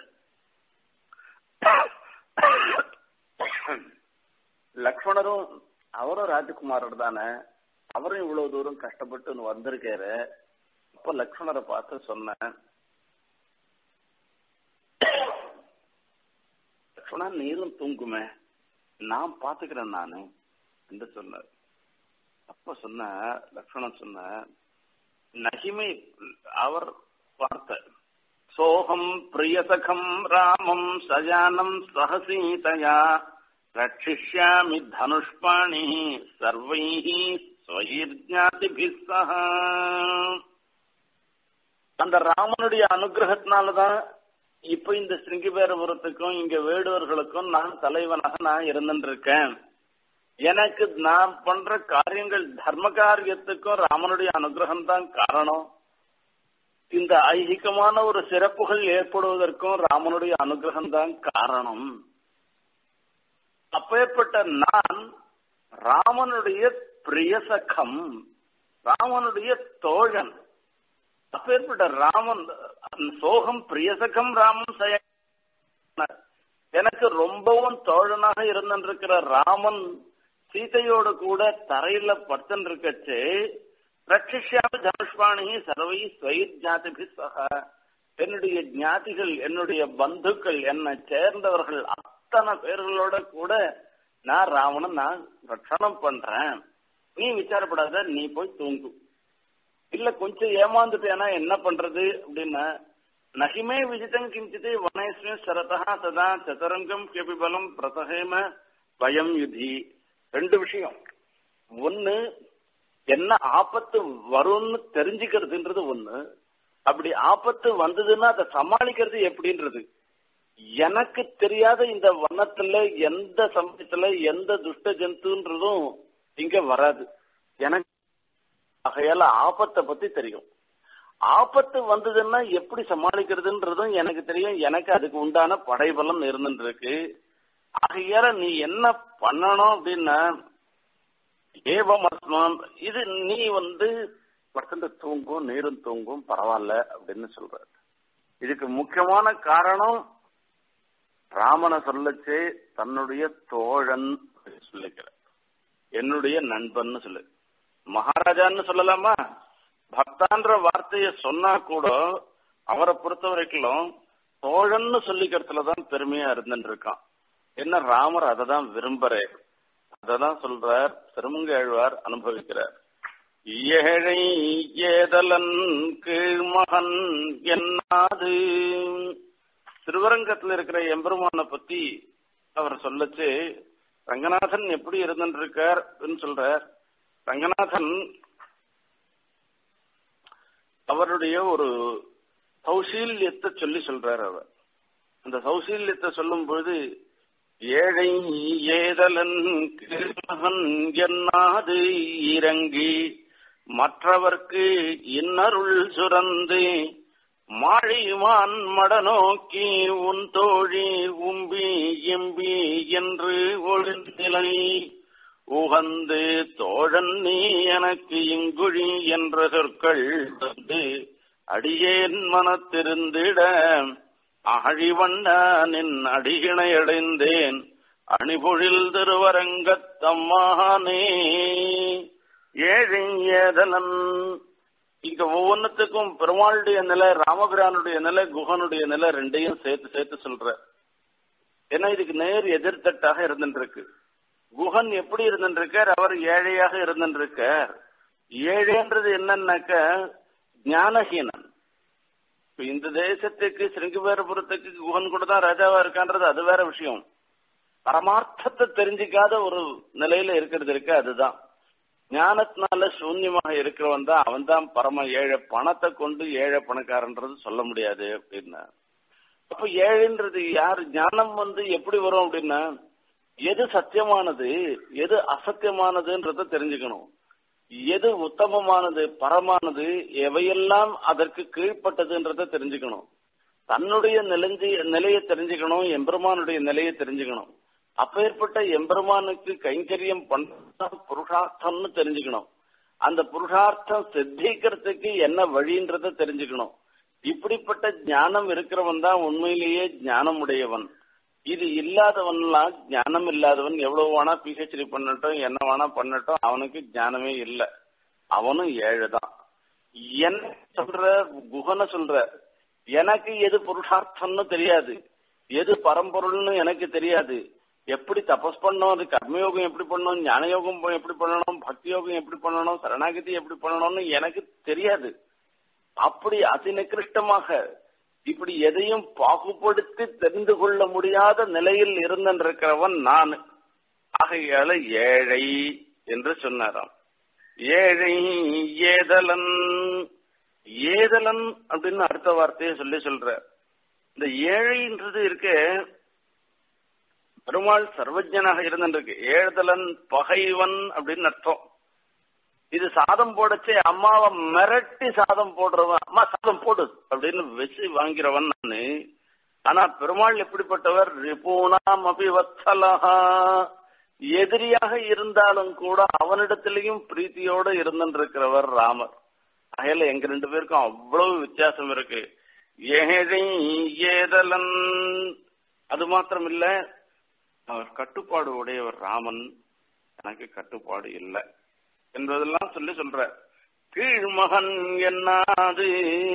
லக்ஷ்மணரும் அவரும் ராஜகுமாரர் தானே அவரும் இவ்வளவு தூரம் கஷ்டப்பட்டு வந்திருக்காரு அப்ப லக்ஷ்மணரை பார்த்து சொன்னேன் லக்ஷ்மணா நீரும் தூங்குமே நான் பாத்துக்கிறேன் நானு என்று சொன்னார் அப்ப சொன்ன லக்ஷ்மணன் சொன்ன நகிமை அவர் பார்த்த சோகம் பிரியசகம் ராமம் சஜானம் சகசீதயா ரட்சிஷ்யாமி தனுஷ்பாணி சர்வைஹி ஸ்வயிர்ஜாதிபிஸ் சஹ அந்த ராமனுடைய அனுகிரகத்தினாலதான் இப்ப இந்த சிருங்கிபேரபுரத்துக்கும் இங்க வேடுவர்களுக்கும் நான் தலைவனாக நான் இருந்துட்டு இருக்கேன் எனக்கு நான் பண்ற காரியங்கள் தர்ம காரியத்துக்கும் ராமனுடைய அனுகிரகம் தான் காரணம் இந்த ஐகிகமான ஒரு சிறப்புகள் ஏற்படுவதற்கும் ராமனுடைய அனுகிரகம் தான் காரணம் அப்பேற்பட்ட நான் ராமனுடைய பிரியசகம் ராமனுடைய தோழன் அப்பேற்பட்ட ராமன் சோகம் பிரியசகம் ராமன் செய எனக்கு ரொம்பவும் தோழனாக இருந்திருக்கிற ராமன் சீதையோடு கூட தரையில படுத்துன்னு இருக்கச்சு ரட்சிஷ்யாமி தனுஷ்பாணி சர்வை ஸ்வயிர் ஜாதிபி சக என்னுடைய ஞாதிகள் என்னுடைய பந்துக்கள் என்னை சேர்ந்தவர்கள் அத்தனை பேர்களோட கூட நான் ராவணன் நான் ரட்சணம் பண்றேன் நீ விசாரப்படாத நீ போய் தூங்கு இல்ல கொஞ்சம் ஏமாந்துட்டேனா என்ன பண்றது அப்படின்னா நகிமே விஜிதம் கிஞ்சித் வனேஸ்மே சரதா சதா சதுரங்கம் கேபிபலம் பிரதகேம பயம் யுதி ரெண்டு விஷயம் ஒன்னு என்ன ஆபத்து வரும்னு தெரிஞ்சுக்கிறதுன்றது ஒண்ணு அப்படி ஆபத்து வந்ததுன்னா அதை சமாளிக்கிறது எப்படின்றது எனக்கு தெரியாத இந்த வனத்துல எந்த சமயத்துல எந்த துஷ்ட ஜந்துன்றதும் இங்க வராது எனக்கு ஆகையால ஆபத்தை பத்தி தெரியும் ஆபத்து வந்ததுன்னா எப்படி சமாளிக்கிறதுன்றதும் எனக்கு தெரியும் எனக்கு அதுக்கு உண்டான படைபலம் இருந்துட்டு இருக்கு ஆகையால நீ என்ன பண்ணணும் அப்படின்னா ஏவம் அஸ்மான் இது நீ வந்து படுத்துட்டு தூங்கும் நீரும் தூங்கும் பரவாயில்ல அப்படின்னு சொல்ற இதுக்கு முக்கியமான காரணம் ராமனை சொல்லச்சு தன்னுடைய தோழன் சொல்லிக்கிற என்னுடைய நண்பன் சொல்லு மகாராஜான்னு சொல்லலாமா பக்தான்ற வார்த்தைய சொன்னா கூட அவரை பொறுத்த வரைக்கும் தோழன்னு சொல்லிக்கிறதுலதான் பெருமையா இருந்துட்டு இருக்கான் என்ன ராமர் அதை தான் விரும்புறார் அததான் சொல்றார் திருமங்கேழ்வார் அனுபவிக்கிறார் ஏழை ஏதலன் கீழ்மகன் என்னாது திருவரங்கத்துல இருக்கிற எம்பெருமான பத்தி அவர் சொல்லச்சு ரங்கநாதன் எப்படி இருந்துருக்கார் சொல்றார் ரங்கநாதன் அவருடைய ஒரு சௌசீல்யத்தை சொல்லி சொல்றார் அவர் அந்த சௌசீல்யத்தை சொல்லும் பொழுது ஏழை ஏதலன் கிருமகன் என்னாது இறங்கி மற்றவர்க்கு இன்னருள் சுரந்து மாழிவான் மடநோக்கி உன் தோழி உம்பி எம்பி என்று ஒழுந்திலை உகந்து தோழன் நீ எனக்கு இங்குழி என்ற சொற்கள் தந்து அடியேன் மனத்திருந்திட அழிவண்ணனின் அடிகிணை அடைந்தேன் அணிபொழில் திருவரங்கத்தம்மானே ஏழை ஏதலன் இங்க ஒவ்வொன்னுத்துக்கும் பெருமாளுடைய நிலை ராமபிரானுடைய நிலை குகனுடைய நிலை ரெண்டையும் சேர்த்து சேர்த்து சொல்ற ஏன்னா இதுக்கு நேர் எதிர்த்தட்டாக இருந்துருக்கு குகன் எப்படி இருந்துருக்கார் அவர் ஏழையாக இருந்துருக்கார் ஏழைன்றது என்னன்னாக்க ஞானஹீனன் இந்த தேசத்துக்கு சிருங்கவேரபுரத்துக்கு குகன் கூட தான் ராஜாவா இருக்கான்றது அது வேற விஷயம் பரமார்த்தத்தை தெரிஞ்சிக்காத ஒரு நிலையில இருக்கிறது இருக்கு அதுதான் ஞானத்தினால சூன்யமாக இருக்கிறவன் தான் அவன் தான் பரம ஏழை பணத்தை கொண்டு ஏழை பணக்காரன்றது சொல்ல முடியாது அப்படின்னா அப்ப ஏழைன்றது யாரு ஞானம் வந்து எப்படி வரும் அப்படின்னா எது சத்தியமானது எது அசத்தியமானதுன்றத தெரிஞ்சுக்கணும் எது உத்தமமானது பரமானது எவையெல்லாம் அதற்கு கீழ்ப்பட்டதுன்றத தெரிஞ்சுக்கணும் தன்னுடைய நிலைஞ்சி நிலையை தெரிஞ்சுக்கணும் எம்பெருமானுடைய நிலையை தெரிஞ்சுக்கணும் அப்பேற்பட்ட எம்பெருமானுக்கு கைங்கரியம் பண்ண புருஷார்த்தம்னு தெரிஞ்சுக்கணும் அந்த புருஷார்த்தம் சித்திக்கிறதுக்கு என்ன வழின்றத தெரிஞ்சுக்கணும் இப்படிப்பட்ட ஞானம் இருக்கிறவன் தான் உண்மையிலேயே ஞானம் உடையவன் இது இல்லாதவன்லாம் ஞானம் இல்லாதவன் எவ்வளவு வேணா பிஹெச்டி பண்ணட்டும் என்ன வேணா பண்ணட்டும் அவனுக்கு ஞானமே இல்லை அவனும் ஏழுதான் என்ன சொல்ற குகனை சொல்ற எனக்கு எது புருஷார்த்தம்னு தெரியாது எது பரம்பொருள்னு எனக்கு தெரியாது எப்படி தபஸ் பண்ணணும் அது கர்மயோகம் எப்படி பண்ணணும் ஞான யோகம் எப்படி பண்ணணும் பக்தி யோகம் எப்படி பண்ணணும் சரணாகதி எப்படி பண்ணணும்னு எனக்கு தெரியாது அப்படி அதிநிகிருஷ்டமாக இப்படி எதையும் பாகுபடுத்தி தெரிந்து கொள்ள முடியாத நிலையில் இருந்திருக்கிறவன் நான் ஆகையால ஏழை என்று சொன்னாராம் ஏழை ஏதலன் ஏதலன் அப்படின்னு அடுத்த வார்த்தையை சொல்லி சொல்ற இந்த ஏழைன்றது இருக்க பெருமாள் சர்வஜனாக இருந்திருக்கு ஏழுதலன் பகைவன் அப்படின்னு அர்த்தம் இது சாதம் போடச்சே அம்மாவை மிரட்டி சாதம் போடுறவன் அம்மா சாதம் போடு அப்படின்னு வச்சு வாங்கிறவன் நானு ஆனா பெருமாள் எப்படிப்பட்டவர் ரிபூனாம் அபிவத்சலஹா எதிரியாக இருந்தாலும் கூட அவனிடத்திலையும் பிரீத்தியோட இருந்திருக்கிறவர் ராமர் அகையில எங்க ரெண்டு பேருக்கும் அவ்வளவு வித்தியாசம் இருக்கு ஏழை ஏதலன் அது மாத்திரம் இல்ல அவர் கட்டுப்பாடு உடையவர் ராமன் எனக்கு கட்டுப்பாடு இல்லை என்பதெல்லாம் சொல்லி சொல்ற கீழ்மகன் என்னாது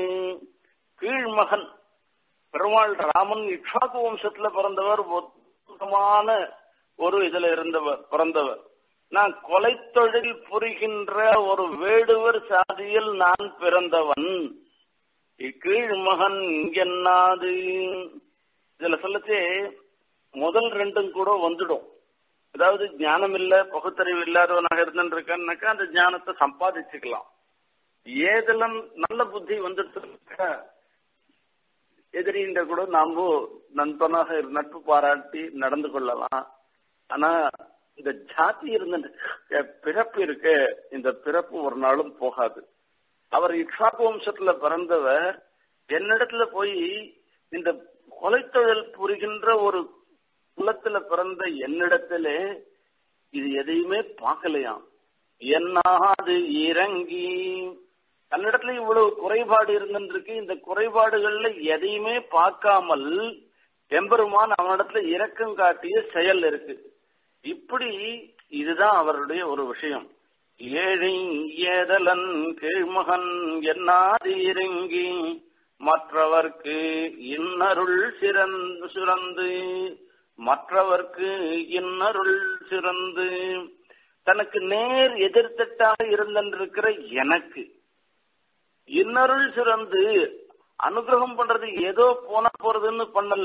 கீழ்மகன் பெருமாள் ராமன் இக்ஷாக்கு வம்சத்துல பிறந்தவர் மொத்தமான ஒரு இதுல இருந்தவர் பிறந்தவர் நான் கொலை தொழில் புரிகின்ற ஒரு வேடுவர் சாதியில் நான் பிறந்தவன் இக்கீழ்மகன் என்னாது இதுல சொல்லச்சே முதல் ரெண்டும் கூட வந்துடும் அதாவது ஞானம் இல்ல பகுத்தறிவு இல்லாதவனாக இருந்துருக்கான்னாக்கா அந்த ஞானத்தை சம்பாதிச்சுக்கலாம் ஏதெல்லாம் நல்ல புத்தி வந்துட்டு எதிரின்ற கூட நாம நண்பனாக நட்பு பாராட்டி நடந்து கொள்ளலாம் ஆனா இந்த ஜாதி இருந்த பிறப்பு இருக்கு இந்த பிறப்பு ஒரு நாளும் போகாது அவர் இக்ஷாக்கு வம்சத்துல பிறந்தவர் என்னிடத்துல போய் இந்த கொலைத்தொழில் புரிகின்ற ஒரு குலத்துல பிறந்த என்னிடத்துல இது எதையுமே பார்க்கலையாம் என்னாது இறங்கி தன்னிடத்துல இவ்வளவு குறைபாடு இருந்திருக்கு இந்த குறைபாடுகள்ல எதையுமே பார்க்காமல் எம்பெருமான் அவனிடத்துல இரக்கம் காட்டிய செயல் இருக்கு இப்படி இதுதான் அவருடைய ஒரு விஷயம் ஏழை ஏதலன் கீழ்மகன் என்னாது இறங்கி மற்றவர்க்கு இன்னருள் சிறந்து சிறந்து மற்றவர்க்கு இன்னருள் சிறந்து தனக்கு நேர் எதிர்த்தட்டாக இருந்திருக்கிற எனக்கு இன்னருள் சிறந்து அனுகிரகம் பண்றது ஏதோ போன போறதுன்னு பண்ணல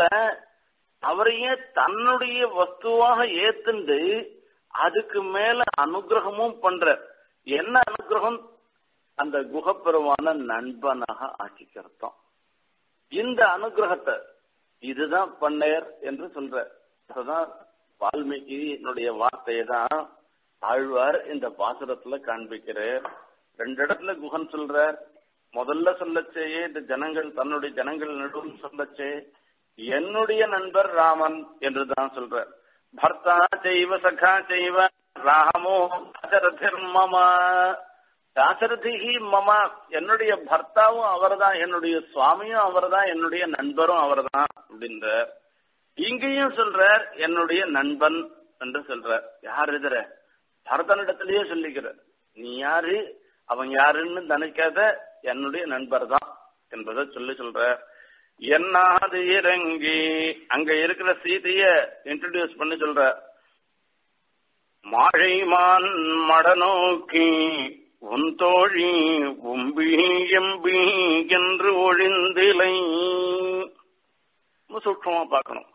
அவரையே தன்னுடைய வஸ்துவாக ஏத்துண்டு அதுக்கு மேல அனுகிரகமும் பண்ற என்ன அனுகிரகம் அந்த குகப்பெருமான நண்பனாக ஆக்கிக்கிறோம் இந்த அனுகிரகத்தை இதுதான் பண்ணேர் என்று சொல்ற அதுதான் வால்மீகியினுடைய வார்த்தையை தான் ஆழ்வார் இந்த பாசுரத்துல காண்பிக்கிறார் ரெண்டு இடத்துல குகன் சொல்றார் முதல்ல சொல்லச்சேயே இந்த ஜனங்கள் தன்னுடைய ஜனங்கள் நடுவில் சொல்லச்சே என்னுடைய நண்பர் ராமன் என்றுதான் சொல்றார் பர்த்தா செய்வ சகா செய்வ ராமோ தசரதிர் மம தாசரதிஹி மம என்னுடைய பர்த்தாவும் அவர்தான் என்னுடைய சுவாமியும் அவர்தான் என்னுடைய நண்பரும் அவர்தான் அப்படின்ற இங்கேயும் சொல்றார் என்னுடைய நண்பன் என்று சொல்றார் யார் இதுற பரதனிடத்திலேயே சொல்லிக்கிற நீ யாரு அவன் யாருன்னு நினைக்காத என்னுடைய நண்பர் தான் என்பதை சொல்லி சொல்ற என்னாது இறங்கி அங்க இருக்கிற சீதைய இன்ட்ரடியூஸ் பண்ணி சொல்ற மாழைமான் மடநோக்கி உன் தோழி உம்பி எம்பி என்று ஒழிந்திலை சூட்சமா பார்க்கணும்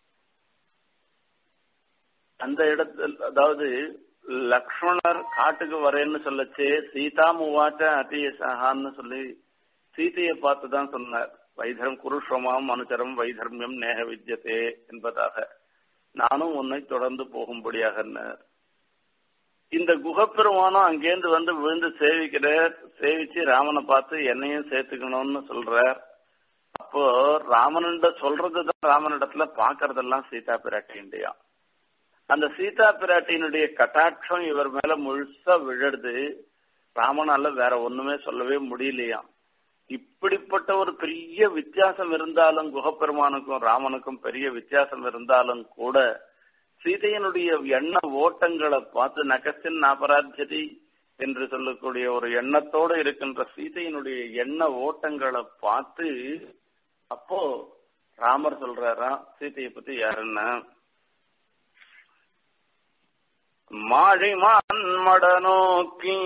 அந்த இடத்தில் அதாவது லக்ஷ்மணர் காட்டுக்கு வரேன்னு சொல்லச்சு சீதா மூவாச்ச அத்தியசகான்னு சொல்லி சீதையை பார்த்து தான் சொன்னார் வைதரம் குருஷ்வமாம் அனுச்சரம் வைதர்மியம் நேக வித்யதே என்பதாக நானும் உன்னை தொடர்ந்து போகும்படியாக இந்த குகப்பெருமானம் அங்கேருந்து வந்து விழுந்து சேவிக்கிறார் சேவிச்சு ராமனை பார்த்து என்னையும் சேர்த்துக்கணும்னு சொல்றார் அப்போ ராமனிட சொல்றதுதான் ராமனிடத்துல பாக்குறதெல்லாம் சீதா பிராட்டியா அந்த சீதா பிராட்டியினுடைய கட்டாட்சம் இவர் மேல முழுசா விழுது ராமனால வேற ஒண்ணுமே சொல்லவே முடியலையாம் இப்படிப்பட்ட ஒரு பெரிய வித்தியாசம் இருந்தாலும் குகப்பெருமானுக்கும் ராமனுக்கும் பெரிய வித்தியாசம் இருந்தாலும் கூட சீதையனுடைய எண்ண ஓட்டங்களை பார்த்து நகசின் அபராத்தியதி என்று சொல்லக்கூடிய ஒரு எண்ணத்தோடு இருக்கின்ற சீதையினுடைய எண்ண ஓட்டங்களை பார்த்து அப்போ ராமர் சொல்றாராம் சீதையை பத்தி யாருன்னா மாழை மான் மட நோக்கி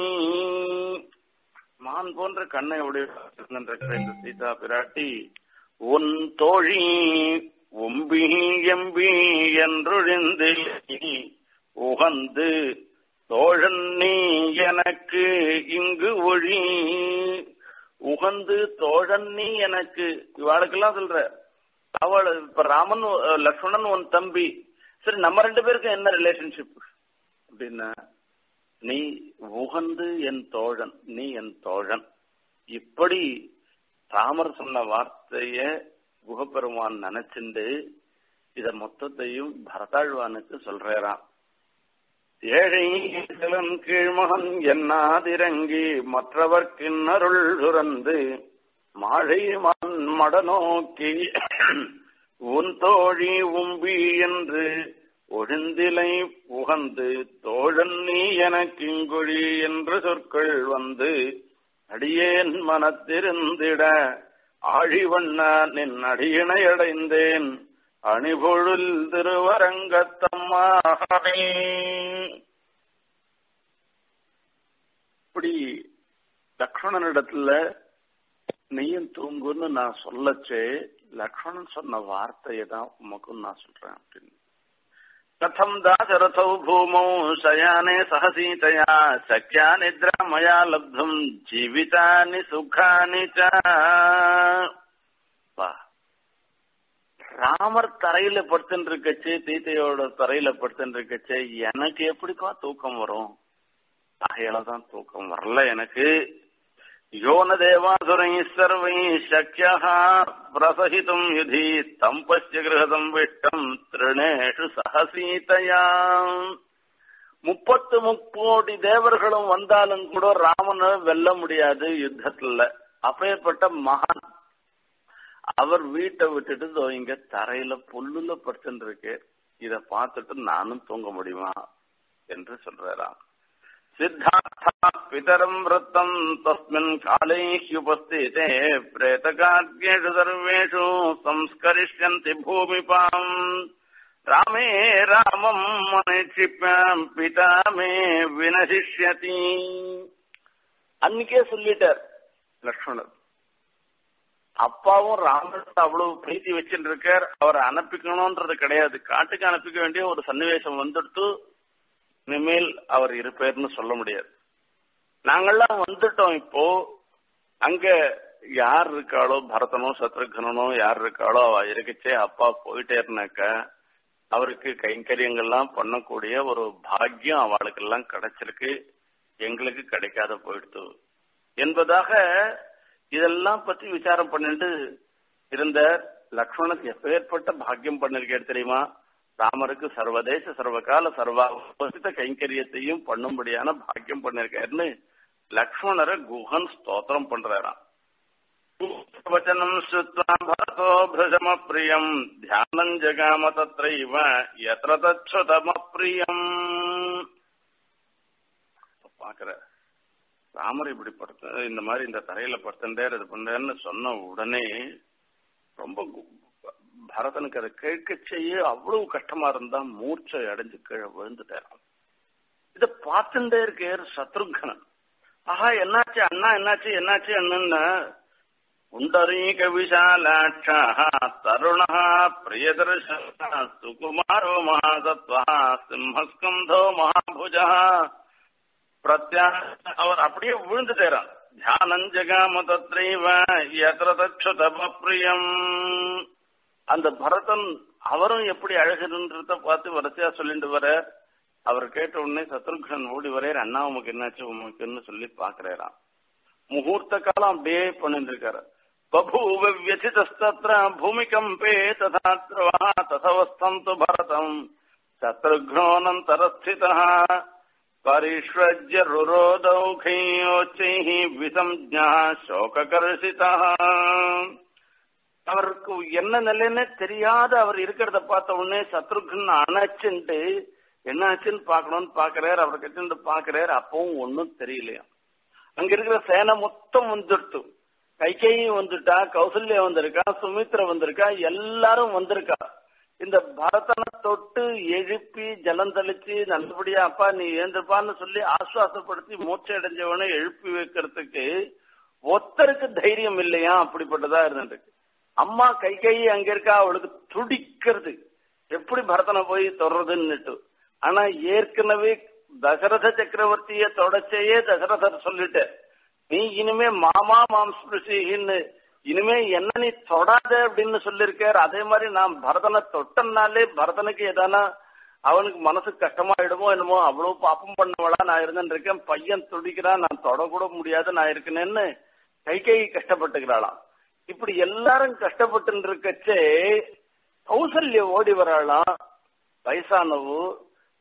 மான் போன்ற கண்ணை உடைய இந்த சீதா பிராட்டி உன் தோழி உம்பி எம்பி என்றொழிந்து உகந்து தோழன் நீ எனக்கு இங்கு ஒழி உகந்து தோழன் நீ எனக்கு இவாளுக்கெல்லாம் சொல்ற அவள் இப்ப ராமன் லக்ஷ்மணன் உன் தம்பி சரி நம்ம ரெண்டு பேருக்கும் என்ன ரிலேஷன்ஷிப் அப்படின்னா நீ உகந்து என் தோழன் நீ என் தோழன் இப்படி ராமர் சொன்ன வார்த்தைய குகப்பெருமான் நினைச்சுண்டு இத மொத்தத்தையும் பரதாழ்வானுக்கு சொல்றாராம் ஏழை இளன் கீழ்மகன் என்னாதிரங்கி மற்றவர்க்கின் அருள் சுரந்து மாழை மண் மடநோக்கி உன் தோழி உம்பி என்று ஒழுந்திலை புகந்து தோழன் நீ எனக்கிங்குழி என்று சொற்கள் வந்து அடியேன் மனத்திருந்திட ஆழிவண்ண நின் அடியினை அடைந்தேன் அணிபொழுல் திருவரங்கத்தம்மாவே இப்படி லக்ஷ்மணனிடத்துல நீயும் தூங்குன்னு நான் சொல்லச்சே லக்ஷ்மணன் சொன்ன வார்த்தையை தான் உமக்கும் நான் சொல்றேன் அப்படின்னு கதம் தாசரதௌ பூமௌ சயானே சகசீதயா சக்கியா நித்ரா மயா லப்தும் ஜீவிதானி சுகானி ராமர் தரையில படுத்துட்டு இருக்கச்சு சீதையோட தரையில படுத்துட்டு இருக்கச்சு எனக்கு எப்படிப்பா தூக்கம் வரும் ஆகையாலதான் தூக்கம் வரல எனக்கு யோன தேவாசுரை சர்வை சக்கியா பிரசகிதும் யுதி தம் பசிய கிரகதம் விட்டம் திருணேஷு சகசீதையா முப்பத்து முக்கோடி தேவர்களும் வந்தாலும் கூட ராமனை வெல்ல முடியாது யுத்தத்துல அப்பேற்பட்ட மகான் அவர் வீட்டை விட்டுட்டு இதோ இங்க தரையில புல்லுல படுத்துட்டு இருக்கு இத பார்த்துட்டு நானும் தூங்க முடியுமா என்று சொல்றாராம் सिद्धार्था पितरम् वृत्तम् तस्मिन् काले ह्युपस्थिते प्रेतकार्येषु सर्वेषु संस्करिष्यन्ति भूमिपाम् रामे रामम् मनिक्षिप्य पिता मे विनशिष्यति அன்னைக்கே சொல்லிட்டார் லக்ஷ்மணர் அப்பாவும் ராமன் அவ்வளவு பிரீத்தி வச்சுட்டு இருக்கார் அவரை அனுப்பிக்கணும்ன்றது கிடையாது காட்டுக்கு அனுப்பிக்க வேண்டிய ஒரு சன்னிவேசம் வந்துட்டு இனிமேல் அவர் இருப்பேர்னு சொல்ல முடியாது நாங்கெல்லாம் வந்துட்டோம் இப்போ அங்க யார் இருக்காளோ பரதனோ சத்ருகனோ யார் இருக்காளோ அவ இருக்கச்சே அப்பா போயிட்டேருனாக்க அவருக்கு கைங்கரியங்கள்லாம் பண்ணக்கூடிய ஒரு பாக்கியம் அவளுக்கு எல்லாம் கிடைச்சிருக்கு எங்களுக்கு கிடைக்காத போயிடுத்து என்பதாக இதெல்லாம் பத்தி விசாரம் பண்ணிட்டு இருந்த லக்ஷ்மணனுக்கு எப்பேற்பட்ட பாக்கியம் பண்ணிருக்கேன் தெரியுமா ராமருக்கு சர்வதேச சர்வகால சர்வாபசித கைங்கரியத்தையும் பண்ணும்படியான பாக்கியம் பண்ணிருக்காருன்னு லக்ஷ்மணரை குஹன் ஸ்தோத்திரம் பண்றாராம் வச்சனம் ஸ்ருத்வா பரதோ பிரஜம பிரியம் தியானம் ஜகாம தத்ரைவ எத்திர தச்சுதம பிரியம் பாக்குற ராமர் இப்படி படுத்த இந்த மாதிரி இந்த தரையில படுத்தண்டேர் இது பண்றேன்னு சொன்ன உடனே ரொம்ப பரதனுக்கு அதை கேட்க செய்ய அவ்வளவு கஷ்டமா இருந்தா மூர்ச்சை அடைஞ்சு கீழே விழுந்துட்டாராம் இத பார்த்துட்டே இருக்கார் சத்ருகனன் ஆஹா என்னாச்சு அண்ணா என்னாச்சு என்னாச்சு அண்ணன்னு புண்டரீக விஷாலாட்சா தருணா பிரியதர்ஷன சுகுமாரோ மகாசத்வா சிம்ஹஸ்கந்தோ மகாபுஜா பிரத்யா அவர் அப்படியே விழுந்துட்டாராம் தியானம் ஜகாம தத்ரைவ எத்திர தட்சுதப பிரியம் அந்த பரதன் அவரும் எப்படி அழகுன்றத பார்த்து வரிசையா சொல்லிட்டு வர அவர் கேட்ட உடனே சத்ருகன் ஓடி வரையர் அண்ணா உமக்கு என்னாச்சு உமக்குன்னு சொல்லி பாக்குறாராம் முகூர்த்த காலம் அப்படியே பண்ணிட்டு இருக்காரு பபூவ வியசிதஸ்தத்ர பூமிகம்பே ததா திரவா ததவஸ்தம் து பரதம் சத்ருഘ്നோனந்தரஸ்திதா பரிஷ்வஜ்ய ருரோதௌகையோச்சைः விசம்ஜா சோககர்ஷிதா அவருக்கு என்ன நிலைன்னு தெரியாத அவர் இருக்கிறத பார்த்த உடனே சத்ருகன் அணைச்சுண்டு என்னாச்சுன்னு பாக்கணும்னு பாக்குறாரு அவர் கிட்ட பாக்குறாரு அப்பவும் ஒன்னும் தெரியலையா அங்க இருக்கிற சேனை மொத்தம் வந்துடுத்து கைகையும் வந்துட்டா கௌசல்யா வந்திருக்கா சுமித்ரா வந்திருக்கா எல்லாரும் வந்திருக்கா இந்த பரதனை தொட்டு எழுப்பி ஜலம் தெளிச்சு நல்லபடியா அப்பா நீ ஏந்திருப்பான்னு சொல்லி ஆசுவாசப்படுத்தி மூச்சை அடைஞ்சவனை எழுப்பி வைக்கிறதுக்கு ஒத்தருக்கு தைரியம் இல்லையா அப்படிப்பட்டதா இருந்துருக்கு அம்மா கை கை அங்க இருக்கா அவளுக்கு துடிக்கிறது எப்படி பரதனை போய் தொடர்றதுன்னுட்டு ஆனா ஏற்கனவே தசரத சக்கரவர்த்திய தொடச்சையே தசரதர் சொல்லிட்ட நீ இனிமே மாமா மாம் ஸ்பிருஷின்னு இனிமே என்ன நீ தொடாத அப்படின்னு சொல்லியிருக்கார் அதே மாதிரி நான் பரதனை தொட்டனாலே பரதனுக்கு எதானா அவனுக்கு மனசு கஷ்டமாயிடுமோ என்னமோ அவ்வளவு பாப்பம் பண்ணவளா நான் இருந்துட்டு இருக்கேன் பையன் துடிக்கிறான் நான் தொடக்கூட முடியாது நான் இருக்கேன்னு கை கை கஷ்டப்பட்டுக்கிறாளாம் இப்படி எல்லாரும் கஷ்டப்பட்டு இருக்கச்சே கௌசல்ய ஓடி வராளாம் வயசானவு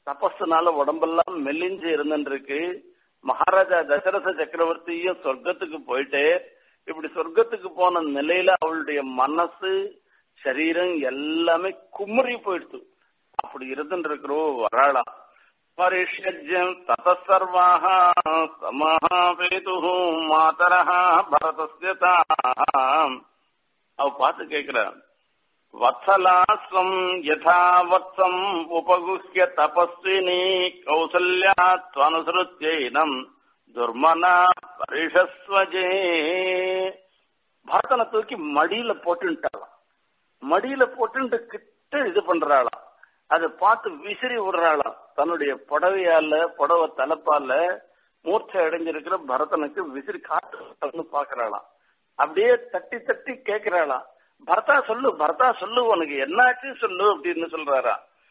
தபஸ்னால உடம்பெல்லாம் மெலிஞ்சு இருந்துருக்கு மகாராஜா தசரத சக்கரவர்த்தியும் சொர்க்கத்துக்கு போயிட்டு இப்படி சொர்க்கத்துக்கு போன நிலையில அவளுடைய மனசு சரீரம் எல்லாமே குமுறி போயிடுச்சு அப்படி இருந்துட்டு இருக்கிறோ வராளாம் பரிஷஜ்யம் தத சர்வாக சமஹாபேது மாதரஹ பரதஸ்ய தாம் அவ பார்த்து கேக்குற வத்சலாஸ்வம் யதா வத்சம் உபகுஹ்ய தபஸ்வினி கௌசல்யா துவனுசருத்தியைனம் துர்மனா பரிஷஸ்வஜே பரதனை தூக்கி மடியில போட்டுட்டாளாம் மடியில போட்டுட்டு கிட்ட இது பண்றாளாம் அதை பார்த்து விசிறி விடுறாளாம் தன்னுடைய புடவையால புடவை தலைப்பால மூர்ச்சை அடைஞ்சிருக்கிற பரதனுக்கு விசிறி காட்டு பாக்குறாளாம் அப்படியே தட்டி தட்டி கேக்குறாளாம் பரதா சொல்லு பரதா சொல்லு உனக்கு என்னாச்சு சொல்லு அப்படின்னு சொல்றாரா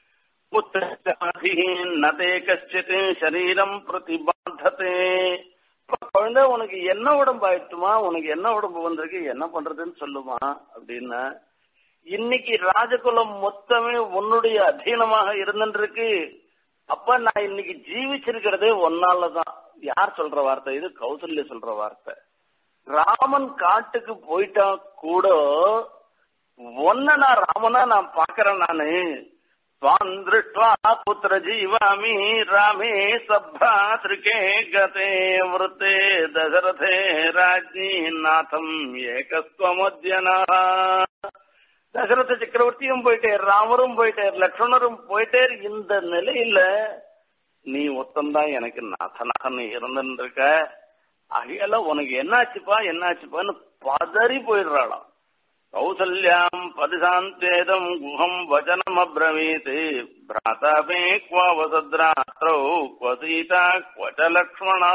நதே கஷ்டித் சரீரம் பிரதிபாத்ததே குழந்தை உனக்கு என்ன உடம்பு ஆயிட்டுமா உனக்கு என்ன உடம்பு வந்திருக்கு என்ன பண்றதுன்னு சொல்லுமா அப்படின்னா இன்னைக்கு ராஜகுலம் மொத்தமே உன்னுடைய அதீனமாக இருந்துருக்கு அப்ப நான் இன்னைக்கு ஜீவிச்சிருக்கிறதே ஒன்னாலதான் யார் சொல்ற வார்த்தை இது கௌசல்ய சொல்ற வார்த்தை ராமன் காட்டுக்கு போயிட்டா கூட ஒன்ன நான் ராமனா நான் பாக்குறேன் நானு त्वाम् दृष्ट्वा पुत्र जीवामि रामे सभ्रातृके गते वृत्ते दशरथे राज्ञी नाथम् ஏகஸ்வமத்யனः தசரத சக்கரவர்த்தியும் போயிட்டேர் ராமரும் போயிட்டேர் லக்ஷ்மணரும் போயிட்டேர் இந்த நிலையில நீ ஒத்தந்தான் எனக்கு நாதனாக நீ இருந்துருக்க அகையால உனக்கு என்னாச்சுப்பா என்னாச்சுப்பான்னு பதறி போயிடுறாளாம் கௌசல்யாம் பதிசாந்தேதம் குஹம் வச்சனம் அப்ரவீத் பிராதாபே குவ வசத்ராத்ரௌ குவ சீதா குவச்ச லக்ஷ்மணா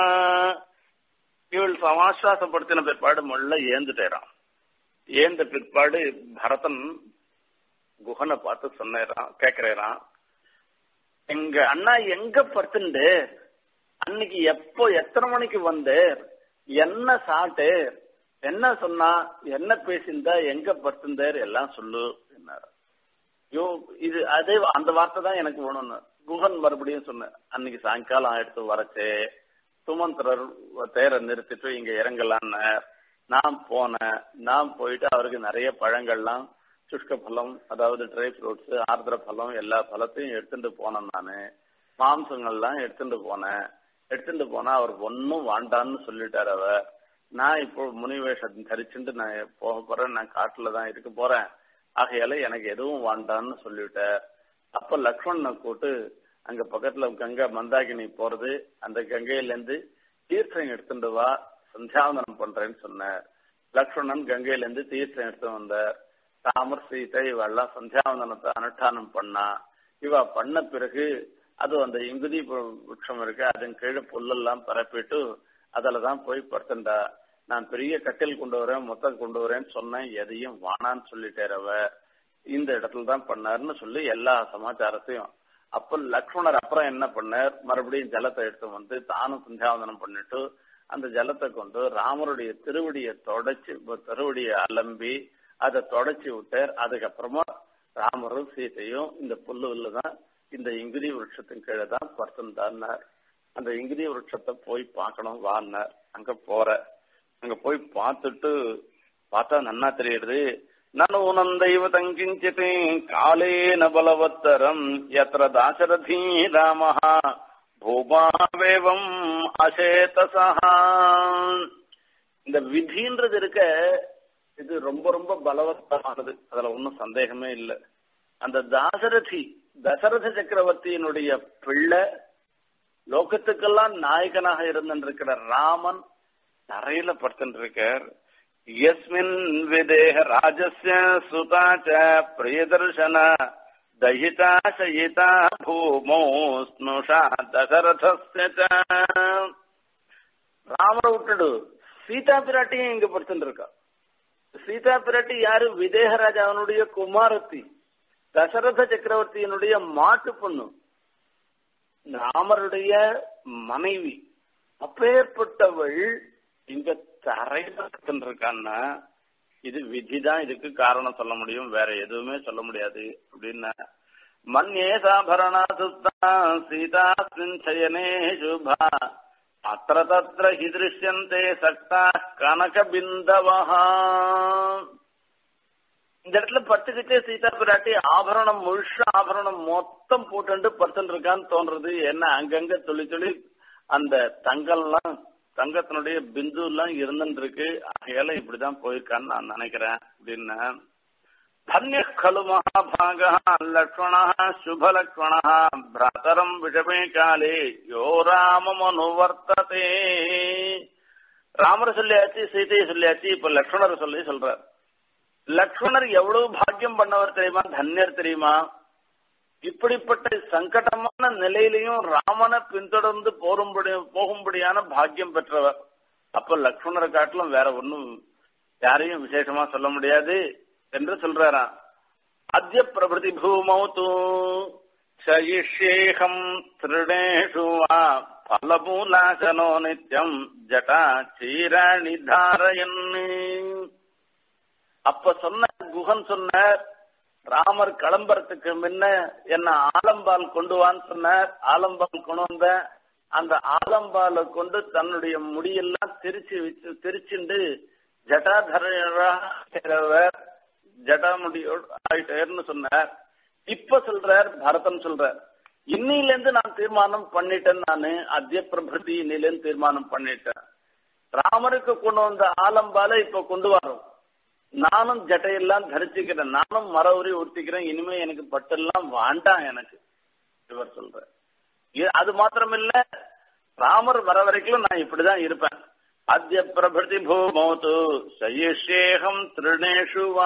இவள் சமாசாசப்படுத்தின பிற்பாடு முள்ள ஏந்துட்டேறான் ஏந்த பிற்பாடு பரதன் குஹனை பார்த்து சொன்னான் கேக்குறான் எங்க அண்ணா எங்க படுத்துண்டு அன்னைக்கு எப்போ எத்தனை மணிக்கு வந்து என்ன சாட்டு என்ன சொன்னா என்ன பேசியிருந்தா எங்க படுத்திருந்தார் எல்லாம் சொல்லு என்னாரு யோ இது அதே அந்த வார்த்தை தான் எனக்கு வேணும்னு குகன் மறுபடியும் சொன்னேன் அன்னைக்கு சாயங்காலம் எடுத்து வரச்சே சுமந்திரர் தேரை நிறுத்திட்டு இங்க இறங்கலான்னு நான் போனேன் நான் போயிட்டு அவருக்கு நிறைய பழங்கள்லாம் சுஷ்க பழம் அதாவது ட்ரை ஃப்ரூட்ஸ் ஆர்திர பழம் எல்லா பழத்தையும் எடுத்துட்டு போனேன் நானு மாம்சங்கள்லாம் எடுத்துட்டு போனேன் எடுத்துட்டு போனா அவருக்கு ஒன்னும் வாண்டான்னு சொல்லிட்டாரு அவர் நான் இப்போ முனிவேஷம் தரிச்சுட்டு நான் போக போறேன் நான் காட்டுல தான் இருக்க போறேன் ஆகையால எனக்கு எதுவும் வேண்டான்னு சொல்லிவிட்டார் அப்ப லக்ஷ்மணனை கூட்டு அங்க பக்கத்துல கங்கா மந்தாகினி போறது அந்த கங்கையில இருந்து தீர்த்தம் எடுத்துட்டு வா சந்தியாவந்தனம் பண்றேன்னு சொன்னார் லக்ஷ்மணன் கங்கையில இருந்து தீர்த்தம் எடுத்து வந்தார் ராமர் சீதை இவெல்லாம் சந்தியாவந்தனத்தை அனுஷ்டானம் பண்ணா இவ பண்ண பிறகு அது அந்த இங்குதி விருட்சம் இருக்கு அதன் கீழே புல்லெல்லாம் பரப்பிட்டு அதுல தான் போய் படுத்துண்டா நான் பெரிய கட்டில் கொண்டு வரேன் மொத்தம் கொண்டு வரேன்னு சொன்னேன் எதையும் வானான்னு சொல்லிட்டேர் அவ இந்த இடத்துல தான் பண்ணாருன்னு சொல்லி எல்லா சமாச்சாரத்தையும் அப்ப லக்ஷ்மணர் அப்புறம் என்ன பண்ணார் மறுபடியும் ஜலத்தை எடுத்து வந்து தானும் சந்தியாவந்தனம் பண்ணிட்டு அந்த ஜலத்தை கொண்டு ராமருடைய திருவடியை தொடச்சு திருவடியை அலம்பி அதை தொடச்சி விட்டார் அதுக்கப்புறமா ராமரும் சீதையும் இந்த புல்லுல தான் இந்த இங்குதி விருட்சத்தின் கீழே தான் படுத்திருந்தார் அந்த இங்கிரிய விருட்சத்தை போய் பார்க்கணும் வான்னார் அங்க போற அங்க போய் பார்த்துட்டு பார்த்தா நன்னா தெரியுது நனூனந்தைவ தங்கிஞ்சித் காலேன பலவத்தரம் எத்திர தாசரதி ராம பூமாவேவம் அசேதசா இந்த விதின்றது இருக்க இது ரொம்ப ரொம்ப பலவத்தமானது அதுல ஒன்றும் சந்தேகமே இல்லை அந்த தாசரதி தசரத சக்கரவர்த்தியினுடைய பிள்ளை லோகத்துக்கெல்லாம் நாயகனாக இருந்திருக்கிற ராமன் தரையில படுத்துருக்கார் எஸ்மின் விதேக ராஜஸ்ய சுதாச்ச பிரியதர்ஷன தயிதா சயிதா பூமோ ஸ்னுஷா தசரதஸ்ய ராமரை விட்டுடு சீதா பிராட்டியும் இங்க படுத்துட்டு இருக்கா சீதா பிராட்டி யாரு விதேக ராஜாவனுடைய குமாரத்தி தசரத சக்கரவர்த்தியினுடைய மாட்டு பொண்ணு ராமருடைய மனைவி அப்பேற்பட்டவள் இங்க தரையில இருக்கான்னா இது விதிதான் இதுக்கு காரணம் சொல்ல முடியும் வேற எதுவுமே சொல்ல முடியாது அப்படின்னா மன்யேசாபரணா சுத்தா சீதாஸ்மின் சயனே சுபா அத்திர தத்திர ஹி திருஷ்யந்தே சக்தா கனக பிந்தவஹா இந்த இடத்துல படுத்துக்கிட்டே சீதா பிராட்டி ஆபரணம் முழுசா ஆபரணம் மொத்தம் போட்டு படுத்துட்டு இருக்கான்னு தோன்றது என்ன அங்கங்க துளி துளி அந்த தங்கம்லாம் தங்கத்தினுடைய பிந்து எல்லாம் இருந்துட்டு இருக்கு ஆகையால இப்படிதான் போயிருக்கான்னு நான் நினைக்கிறேன் அப்படின்னு தன்ய खलु महाभागः लक्ष्मणः शुभलक्ष्मणः भ्रातरम् विषमे काले யோ ராமமனுவர்த்ததே ராமர் சொல்லியாச்சு சீதையை சொல்லியாச்சு இப்ப லக்ஷ்மணர் சொல்லி சொல்றார் லக்ஷ்மணர் எவ்வளவு பாக்கியம் பண்ணவர் தெரியுமா தன்யர் தெரியுமா இப்படிப்பட்ட சங்கடமான நிலையிலையும் ராமனை பின்தொடர்ந்து போரும்படி போகும்படியான பாக்கியம் பெற்றவர் அப்ப லக்ஷ்மணரை காட்டிலும் வேற ஒன்னும் யாரையும் விசேஷமா சொல்ல முடியாது என்று சொல்றாராம் அத்திய பிரபதி பூமௌ தூ சயிஷ்யேகம் திருடேஷு வா பலமூலாசனோ நித்யம் ஜடா சீராணி தாரயன் அப்ப சொன்ன குகன் சொன்னார் ராமர் கிளம்புறதுக்கு முன்ன என்ன ஆலம்பால் கொண்டு வான்னு சொன்னார் ஆலம்பால் கொண்டு வந்த அந்த ஆலம்பால கொண்டு தன்னுடைய முடியெல்லாம் திரிச்சு வச்சு திரிச்சுண்டு ஜட்டாதரவர் ஜடாமுடியோடு ஆயிட்டேர்னு சொன்னார் இப்ப சொல்றார் பரதன் சொல்றார் இன்னில இருந்து நான் தீர்மானம் பண்ணிட்டேன் நானு அத்திய பிரபிருதி இன்னிலேருந்து தீர்மானம் பண்ணிட்டேன் ராமருக்கு கொண்டு வந்த ஆலம்பால இப்ப கொண்டு வரோம் நானும் ஜட்டையெல்லாம் தரிச்சுக்கிறேன் நானும் மர உரி உடுத்திக்கிறேன் இனிமே எனக்கு பட்டெல்லாம் வேண்டாம் எனக்கு இவர் சொல்ற அது மாத்திரமில்ல ராமர் வர வரைக்கும் நான் இப்படிதான் இருப்பேன் அத்திய பிரபிருதி பூமோது சயிஷேகம் திருணேஷு வா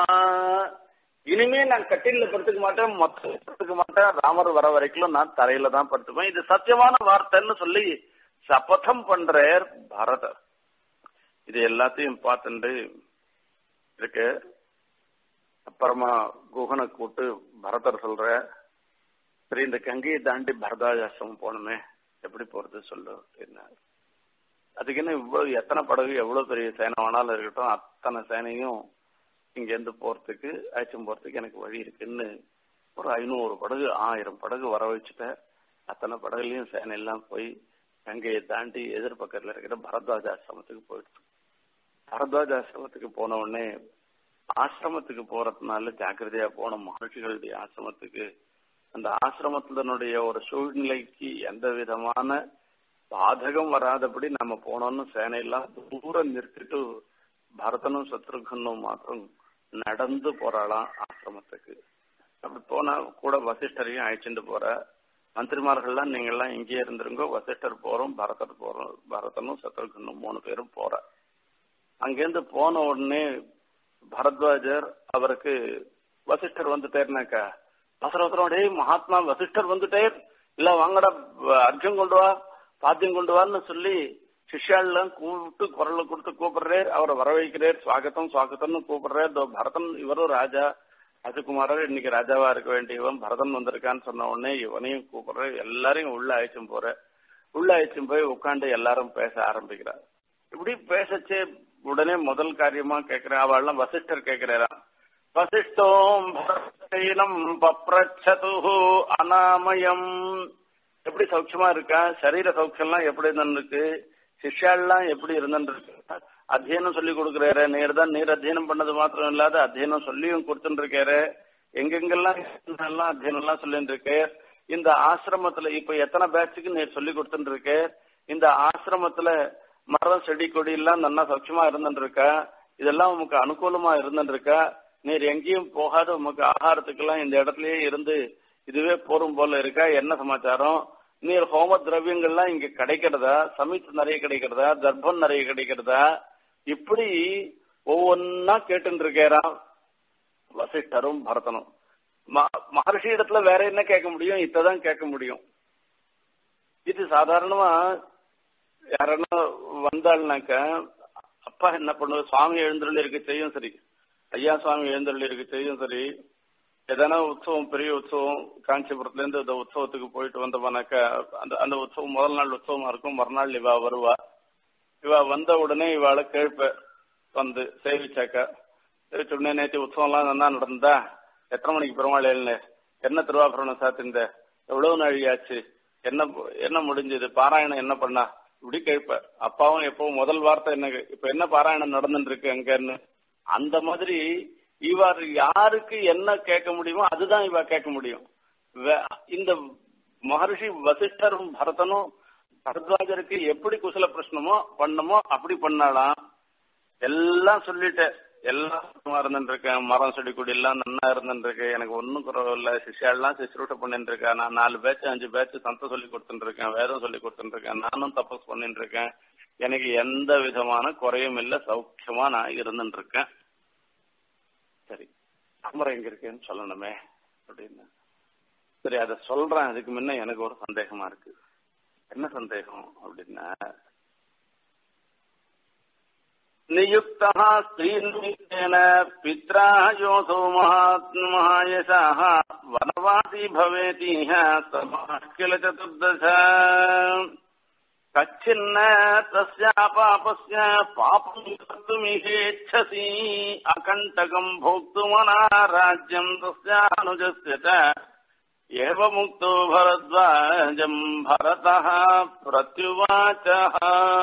இனிமே நான் கட்டில படுத்துக்க மாட்டேன் மொத்த படுத்துக்க மாட்டேன் ராமர் வர வரைக்கும் நான் தரையில தான் படுத்துப்பேன் இது சத்தியமான வார்த்தைன்னு சொல்லி சபதம் பண்றார் பரதர் இது எல்லாத்தையும் பார்த்துட்டு இருக்கு அப்புறமா குகனை கூட்டு பரதர் சொல்ற சரி இந்த கங்கையை தாண்டி பரதாஜாசிரமம் போகணுமே எப்படி போறது சொல்லு என்ன அதுக்கு என்ன இவ்வளவு எத்தனை படகு எவ்வளவு பெரிய சேனை வேணாலும் இருக்கட்டும் அத்தனை சேனையும் இங்க இருந்து போறதுக்கு அழைச்சும் போறதுக்கு எனக்கு வழி இருக்குன்னு ஒரு ஐநூறு படகு ஆயிரம் படகு வர வச்சுட்டேன் அத்தனை படகுலயும் சேனை எல்லாம் போய் கங்கையை தாண்டி எதிர்பக்கத்துல இருக்கிற பரத்வாஜ ஆசிரமத்துக்கு போயிடுச்சு பரத்வாஜ ஆசிரமத்துக்கு போன உடனே ஆசிரமத்துக்கு போறதுனால ஜாக்கிரதையா போன மகர்ஷிகளுடைய ஆசிரமத்துக்கு அந்த ஆசிரமத்தினுடைய ஒரு சூழ்நிலைக்கு எந்த விதமான பாதகம் வராதபடி நம்ம போனோம்னு சேனையெல்லாம் தூரம் நிறுத்திட்டு பரதனும் சத்ருகனும் மாத்திரம் நடந்து போறாளாம் ஆசிரமத்துக்கு அப்படி போனா கூட வசிஷ்டரையும் அழைச்சிட்டு போற மந்திரிமார்கள்லாம் நீங்க எல்லாம் இங்கே இருந்துருங்க வசிஷ்டர் போறோம் பரதர் போறோம் பரதனும் சத்ருகனும் மூணு பேரும் போற அங்கேருந்து போன உடனே பரத்வாஜர் அவருக்கு வசிஷ்டர் வந்துட்டேர்னாக்கா அவசரம் டேய் மகாத்மா வசிஷ்டர் வந்துட்டேர் இல்ல வாங்கடா அர்ஜுன் கொண்டு வா பாத்தியம் கொண்டு வான்னு சொல்லி சிஷ்யாலாம் கூப்பிட்டு குரலை கொடுத்து கூப்பிடுறார் அவரை வர வைக்கிறார் சுவாகத்தம் சுவாகத்தம்னு கூப்பிடுறார் இதோ பரதன் இவரும் ராஜா ராஜகுமாரர் இன்னைக்கு ராஜாவா இருக்க வேண்டியவன் பரதன் வந்திருக்கான்னு சொன்ன உடனே இவனையும் கூப்பிடுற எல்லாரையும் உள்ள அழைச்சும் போற உள்ள அழைச்சும் போய் உட்காந்து எல்லாரும் பேச ஆரம்பிக்கிறார் இப்படி பேசச்சே உடனே முதல் காரியமா கேட்கிறேன் அவள்லாம் வசிஷ்டர் கேட்கிறாராம் வசிஷ்டோம் பரதீனம் பப்ரச்சது அனாமயம் எப்படி சௌக்கியமா இருக்கா சரீர சௌக்கியம்லாம் எப்படி இருந்துருக்கு சிஷ்யாலாம் எப்படி இருந்துருக்கு அத்தியனம் சொல்லி கொடுக்குறாரு நீர் தான் நீர் அத்தியனம் பண்ணது மாத்திரம் இல்லாத அத்தியனம் சொல்லியும் கொடுத்துட்டு இருக்காரு எங்கெங்கெல்லாம் எல்லாம் அத்தியனம் எல்லாம் சொல்லிட்டு இருக்கு இந்த ஆசிரமத்துல இப்ப எத்தனை பேட்சுக்கு நீர் சொல்லி கொடுத்துட்டு இருக்கு இந்த ஆசிரமத்துல மரம் செடி கொடி எல்லாம் நல்லா சௌக்கியமா இருந்துட்டு இருக்கா இதெல்லாம் உமக்கு அனுகூலமா இருந்துட்டு இருக்கா நீர் எங்கேயும் போகாத உமக்கு ஆகாரத்துக்கெல்லாம் இந்த இடத்துலயே இருந்து இதுவே போரும் போல இருக்கா என்ன சமாச்சாரம் நீர் ஹோம திரவியங்கள்லாம் இங்க கிடைக்கிறதா சமீத்து நிறைய கிடைக்கிறதா தர்ப்பம் நிறைய கிடைக்கிறதா இப்படி ஒவ்வொன்னா கேட்டு இருக்காராம் வசிஷ்டரும் பரதனும் மகர்ஷி இடத்துல வேற என்ன கேட்க முடியும் இத்ததான் கேட்க முடியும் இது சாதாரணமா யாரன்னா வந்தாள்னாக்க அப்பா என்ன பண்ணுவது சுவாமி எழுந்தருள் இருக்க செய்யும் சரி ஐயா சுவாமி எழுந்தருள் இருக்க செய்யும் சரி எதனா உற்சவம் பெரிய உற்சவம் காஞ்சிபுரத்துல இருந்து இந்த உற்சவத்துக்கு போயிட்டு வந்தோம்னாக்கா அந்த அந்த உற்சவம் முதல் நாள் உற்சவமா இருக்கும் மறுநாள் இவா வருவா இவா வந்த உடனே இவாளை கேட்ப வந்து சேவிச்சாக்கா சேவிச்ச உடனே நேற்று உற்சவம் எல்லாம் நல்லா நடந்தா எத்தனை மணிக்கு பெருமாள் எழுந்தேன் என்ன திருவாபரணம் சாத்திருந்த எவ்வளவு நாழியாச்சு என்ன என்ன முடிஞ்சது பாராயணம் என்ன பண்ணா இப்படி கேட்ப அப்பாவும் எப்பவும் முதல் வார்த்தை என்ன இப்ப என்ன பாராயணம் நடந்துட்டு இருக்கு அங்கன்னு அந்த மாதிரி இவர் யாருக்கு என்ன கேட்க முடியுமோ அதுதான் இவ கேட்க முடியும் இந்த மகர்ஷி வசிஷ்டரும் பரதனும் பரத்வாஜருக்கு எப்படி குசல பிரச்சனமோ பண்ணமோ அப்படி பண்ணாலாம் எல்லாம் சொல்லிட்டேன் எல்லாம் சுத்தமா இருந்துட்டு இருக்கேன் மரம் செடி கொடி எல்லாம் நன்னா இருந்துட்டு இருக்கு எனக்கு ஒன்னும் குறவில்ல சிஷ்யாலாம் சிசுரூட்ட பண்ணிட்டு இருக்கேன் நான் நாலு பேட்ச் அஞ்சு பேட்ச் சந்த சொல்லி கொடுத்துட்டு இருக்கேன் வேதம் சொல்லி கொடுத்துட்டு இருக்கேன் நானும் தபஸ் பண்ணிட்டு இருக்கேன் எனக்கு எந்த விதமான குறையும் இல்ல சௌக்கியமா நான் இருந்துட்டு இருக்கேன் சரி தாமரை எங்க இருக்கேன்னு சொல்லணுமே அப்படின்னு சரி அதை சொல்றேன் அதுக்கு முன்ன எனக்கு ஒரு சந்தேகமா இருக்கு என்ன சந்தேகம் அப்படின்னா नियुक्तः स्त्रीन्मित्तेन पित्रा योऽसौ महायशः वनवासी भवेतिह समाः किल चतुर्दश कच्छिन्न तस्यापापस्य पापम् कर्तुमिहेच्छसि अकण्टकम् भोक्तुमना राज्यम् तस्यानुजस्य च एवमुक्तो भरद्वाजम् भरतः प्रत्युवाचः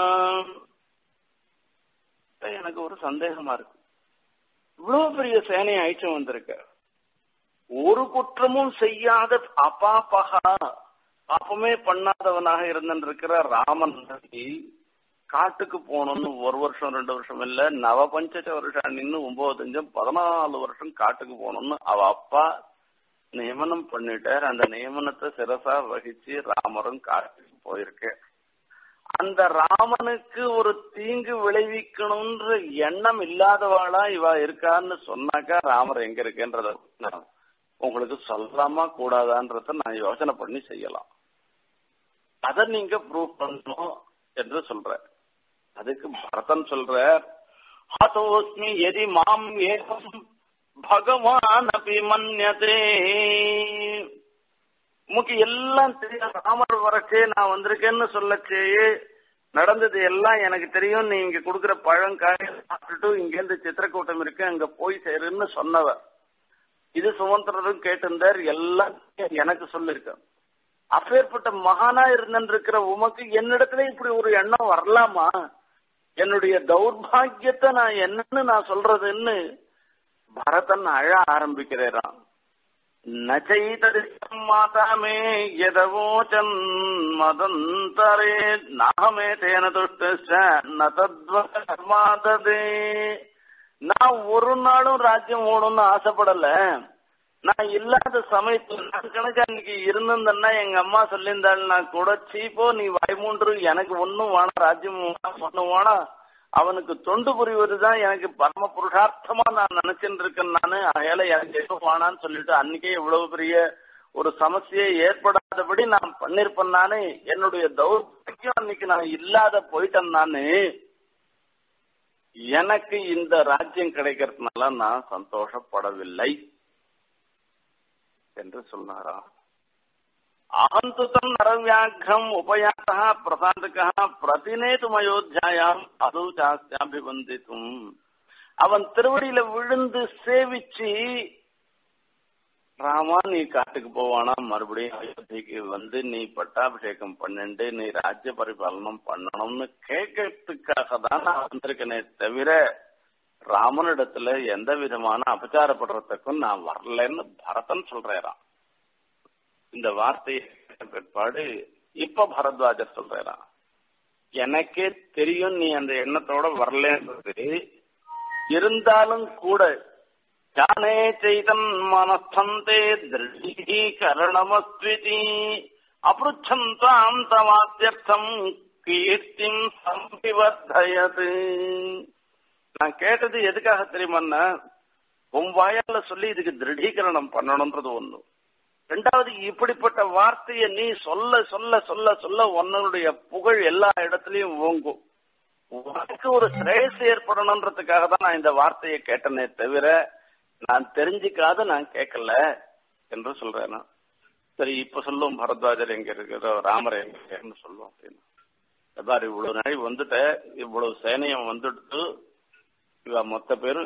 எனக்கு ஒரு சந்தேகமா இருக்கு இவ்வளவு பெரிய சேனை அழிச்சு வந்திருக்க ஒரு குற்றமும் செய்யாத அபாபகா பாப்பமே பண்ணாதவனாக இருந்திருக்கிற ராமன் காட்டுக்கு போகணும்னு ஒரு வருஷம் ரெண்டு வருஷம் இல்ல நவபஞ்ச வருஷம் நின்று ஒன்பது பதினாலு வருஷம் காட்டுக்கு போகணும்னு அவ அப்பா நியமனம் பண்ணிட்டார் அந்த நியமனத்தை சிரசா வகிச்சு ராமரும் காட்டுக்கு போயிருக்கேன் அந்த ராமனுக்கு ஒரு தீங்கு விளைவிக்கணும்ன்ற எண்ணம் இல்லாதவாளா இவ இருக்கான்னு சொன்னாக்கா ராமர் எங்க இருக்குன்றத உங்களுக்கு சொல்லலாமா கூடாதான்றத நான் யோசனை பண்ணி செய்யலாம் அத நீங்க ப்ரூவ் பண்ணணும் என்று சொல்ற அதுக்கு பரதன் சொல்ற ஹதோஸ்மி எதி மாம் ஏகம் பகவான் அப்படி மன்யதே உமக்கு எல்லாம் தெரியும் ராமர் வரக்கே நான் வந்திருக்கேன்னு சொல்லச்சேயே நடந்தது எல்லாம் எனக்கு தெரியும் நீ இங்க கொடுக்குற பழங்காய சாப்பிட்டுட்டு இங்க இருந்து சித்திரக்கூட்டம் இருக்கு அங்க போய் சேருன்னு சொன்னவர் இது சுமந்திரரும் கேட்டிருந்தார் எல்லாம் எனக்கு சொல்லிருக்க அப்பேற்பட்ட மகானா இருந்திருக்கிற உமக்கு என்னிடத்துல இப்படி ஒரு எண்ணம் வரலாமா என்னுடைய தௌர்பாகியத்தை நான் என்னன்னு நான் சொல்றதுன்னு பரதன் அழ ஆரம்பிக்கிறேரான் நச்சைதரிசம் மாதாமே எதவோச்சன் மதந்தரே நாமே தேன துஷ்ட நதத்வதே நான் ஒரு நாளும் ராஜ்யம் ஓணும்னு ஆசைப்படல நான் இல்லாத சமயத்துல நான் கணக்கு அன்னைக்கு இருந்திருந்தேன்னா எங்க அம்மா சொல்லியிருந்தாள்னா கூட சீப்போ நீ வாய்மூன்று எனக்கு ஒன்னும் வேணாம் ராஜ்யம் ஒன்னும் வேணாம் அவனுக்கு தொண்டு புரிவதுதான் எனக்கு பரம புருஷார்த்தமா நான் நினைச்சுட்டு இருக்கேன் நானு அதையால எனக்கு எதுவும் வேணான்னு சொல்லிட்டு அன்னைக்கே இவ்வளவு பெரிய ஒரு சமஸ்யை ஏற்படாதபடி நான் பண்ணிருப்பேன் நானு என்னுடைய தௌர்பாகியம் அன்னைக்கு நான் இல்லாத போயிட்டேன் நானு எனக்கு இந்த ராஜ்யம் கிடைக்கிறதுனால நான் சந்தோஷப்படவில்லை என்று சொன்னாராம் அகந்து தன் நரவியாக்கிரம் உபயாத்தா பிரசாந்தகா பிரதிநேதும் அயோத்தியாயாம் அது சாஸ்தியாபிபந்தித்தும் அவன் திருவடியில விழுந்து சேவிச்சு ராமா நீ காட்டுக்கு போவானா மறுபடியும் அயோத்திக்கு வந்து நீ பட்டாபிஷேகம் பண்ணிண்டு நீ ராஜ்ய பரிபாலனம் பண்ணணும்னு கேட்கறதுக்காக தான் நான் வந்திருக்கனே தவிர ராமனிடத்துல எந்த விதமான அபச்சாரப்படுறதுக்கும் நான் வரலன்னு பரதன் சொல்றேரான் இந்த வார்த்தையை கேட்ட பிற்பாடு இப்ப பரத்வாஜர் சொல்றான் எனக்கே தெரியும் நீ அந்த எண்ணத்தோட வரலன்றது இருந்தாலும் கூட ஜானே செய்தன் மனஸ்தந்தே திருடீகரணமஸ்விதி அபுச்சம் தாம் தவாத்தியர்த்தம் கீர்த்திம் சம்பிவர்தயது நான் கேட்டது எதுக்காக தெரியுமான்னா உன் வாயால சொல்லி இதுக்கு திருடீகரணம் பண்ணணும்ன்றது ஒண்ணு ரெண்டாவது இப்படிப்பட்ட வார்த்தையை நீ சொல்ல சொல்ல சொல்ல சொல்ல உன்னுடைய புகழ் எல்லா இடத்துலயும் ஓங்கும் உனக்கு ஒரு சிரேஸ் ஏற்படணுன்றதுக்காக தான் நான் இந்த வார்த்தையை கேட்டனே தவிர நான் தெரிஞ்சுக்காத நான் கேட்கல என்று சொல்றேன் சரி இப்ப சொல்லும் பரத்வாஜர் எங்க இருக்கிற ராமர் எங்க இருக்கன்னு சொல்லுவோம் அப்படின்னு பாரு இவ்வளவு நாள் வந்துட்ட இவ்வளவு சேனையம் வந்துட்டு இவ மொத்த பேரும்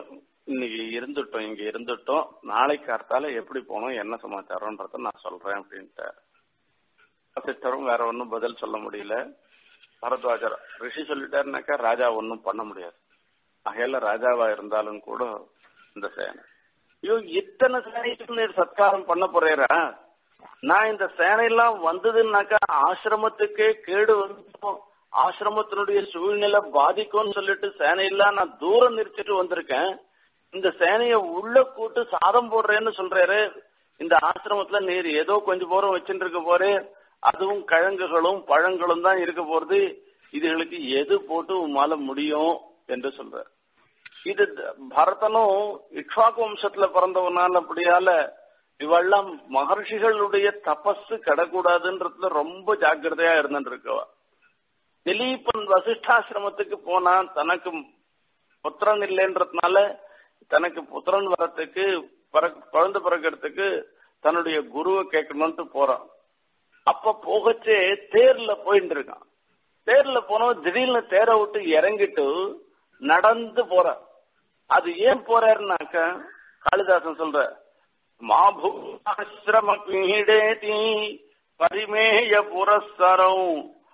இன்னைக்கு இருந்துட்டோம் இங்க இருந்துட்டோம் நாளைக்கு அடுத்தால எப்படி போனோம் என்ன சமாச்சாரம்ன்றத நான் சொல்றேன் அப்படின்ட்டு வசிஷ்டரும் வேற ஒன்றும் பதில் சொல்ல முடியல பரத்வாஜர் ரிஷி சொல்லிட்டாருனாக்கா ராஜா ஒன்றும் பண்ண முடியாது அகையில ராஜாவா இருந்தாலும் கூட இந்த சேனை ஐயோ இத்தனை சேனைக்கு நீர் சத்காரம் பண்ண போறேரா நான் இந்த சேனையெல்லாம் வந்ததுன்னாக்கா ஆசிரமத்துக்கே கேடு வந்துடும் ஆசிரமத்தினுடைய சூழ்நிலை பாதிக்கும்னு சொல்லிட்டு சேனையெல்லாம் நான் தூரம் நிறுத்திட்டு வந்திருக்கேன் இந்த சேனைய உள்ள கூட்டு சாதம் போடுறேன்னு சொல்றாரு இந்த ஆசிரமத்துல நீர் ஏதோ கொஞ்சம் போறம் வச்சுட்டு இருக்க போறே அதுவும் கிழங்குகளும் பழங்களும் தான் இருக்க போறது இதுகளுக்கு எது போட்டு உமால முடியும் என்று சொல்ற இது பரதனும் இக்ஷாக்கு வம்சத்துல பிறந்தவனால அப்படியால இவெல்லாம் மகர்ஷிகளுடைய தபஸ் கிடக்கூடாதுன்றதுல ரொம்ப ஜாக்கிரதையா இருந்துட்டு இருக்கவா திலீபன் வசிஷ்டாசிரமத்துக்கு போனா தனக்கு புத்திரன் இல்லைன்றதுனால தனக்கு புத்திரன் வரத்துக்கு குழந்தை பிறக்கிறதுக்கு தன்னுடைய குருவை கேட்கணும்ட்டு போறான் அப்ப போகச்சே தேர்ல போயிட்டு இருக்கான் தேர்ல போனவன் திடீர்னு தேரை விட்டு இறங்கிட்டு நடந்து போற அது ஏன் போறாருனாக்க காளிதாசன் சொல்ற மாபூசிரம பீடேதி பரிமேய புரஸ்தரம்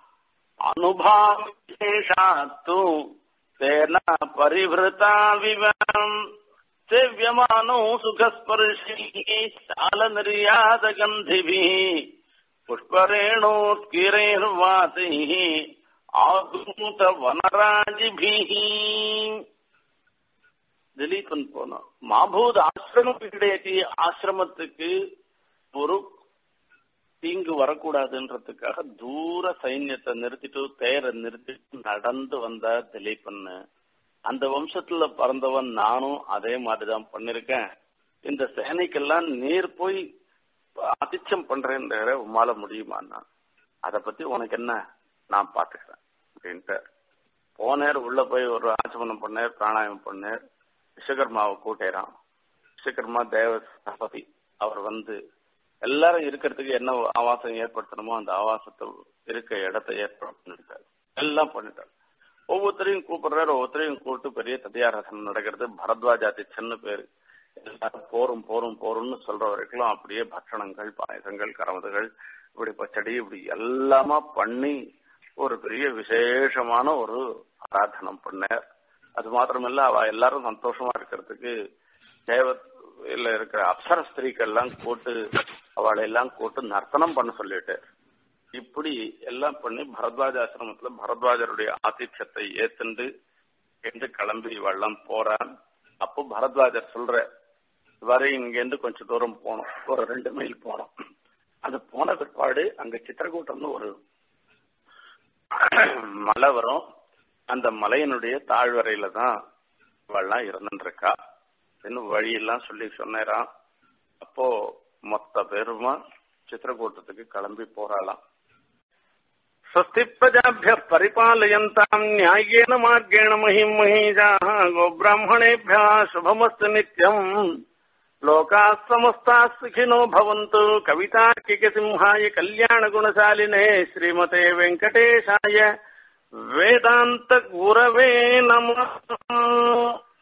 அனுபாவிசேஷாத்து தேன பரிவிருத்தா விவம் சேவியமானோ சுகஸ்பர்ஷி சால நிர்யாத கந்திபி புஷ்பரேணோத்கிரைர்வாதைः ஆகுத வனராஜிபிஹி திலீபன் போனோம் மாபூத் ஆசிரமம் கிடையாது ஆசிரமத்துக்கு ஒரு தீங்கு வரக்கூடாதுன்றதுக்காக தூர சைன்யத்தை நிறுத்திட்டு தேரை நிறுத்திட்டு நடந்து வந்த திலீபன் அந்த வம்சத்துல பிறந்தவன் நானும் அதே மாதிரிதான் பண்ணிருக்கேன் இந்த சேனைக்கெல்லாம் நீர் போய் அதிச்சம் பண்றேன்ற உமால முடியுமான்னா அத பத்தி உனக்கு என்ன நான் பாத்துக்கிறேன் அப்படின்ட்டு போனேர் உள்ள போய் ஒரு ஆச்சமனம் பண்ணேர் பிராணாயம் பண்ணேர் விஸ்வகர்மாவை கூட்டேறான் விஸ்வகர்மா தேவ சபதி அவர் வந்து எல்லாரும் இருக்கிறதுக்கு என்ன ஆவாசம் ஏற்படுத்தணுமோ அந்த ஆவாசத்தை இருக்க இடத்தை ஏற்பாடு பண்ணிட்டாரு எல்லாம் பண்ணிட்டாரு ஒவ்வொருத்தரையும் கூப்பிடுறாரு ஒவ்வொருத்தரையும் கூப்பிட்டு பெரிய ததியாரசனம் நடக்கிறது பரத்வாஜாதிச்சன்னு பேரு எல்லாரும் போரும் போரும் போரும்னு சொல்ற வரைக்கும் அப்படியே பட்சணங்கள் பாயசங்கள் கரமதுகள் இப்படி பச்சடி இப்படி எல்லாமா பண்ணி ஒரு பெரிய விசேஷமான ஒரு ஆராதனம் பண்ணார் அது மாத்திரமில்ல அவ எல்லாரும் சந்தோஷமா இருக்கிறதுக்கு தேவ இருக்கிற அப்சர ஸ்திரீக்கெல்லாம் கூட்டு அவளை எல்லாம் கூட்டு நர்த்தனம் பண்ண சொல்லிட்டு இப்படி எல்லாம் பண்ணி பரத்வாஜ ஆசிரமத்துல பரத்வாஜருடைய ஆதித்யத்தை ஏத்துண்டு என்று கிளம்பி வெள்ளம் போறான் அப்போ பரத்வாஜர் சொல்ற வரை இங்கேருந்து கொஞ்சம் தூரம் போனோம் ஒரு ரெண்டு மைல் போனோம் அது போன பிற்பாடு அங்க சித்திரக்கூட்டம்னு ஒரு மலை வரும் அந்த மலையினுடைய தாழ்வரையில தான் இவெல்லாம் இருந்துருக்கா இன்னும் வழியெல்லாம் சொல்லி சொன்னேராம் அப்போ மொத்த பேருமா சித்திரக்கூட்டத்துக்கு கிளம்பி போறாளாம் स्वस्ति प्रजाभ्यः परिपालयन्ताम् न्याय्येन मार्गेण महिम् महीजाः गोब्राह्मणेभ्यः शुभमस्तु नित्यम् लोकाः समस्ताः सुखिनो भवन्तु कवितार्किकसिंहाय कल्याणगुणशालिने श्रीमते वेङ्कटेशाय वेदान्तगुरवे नमः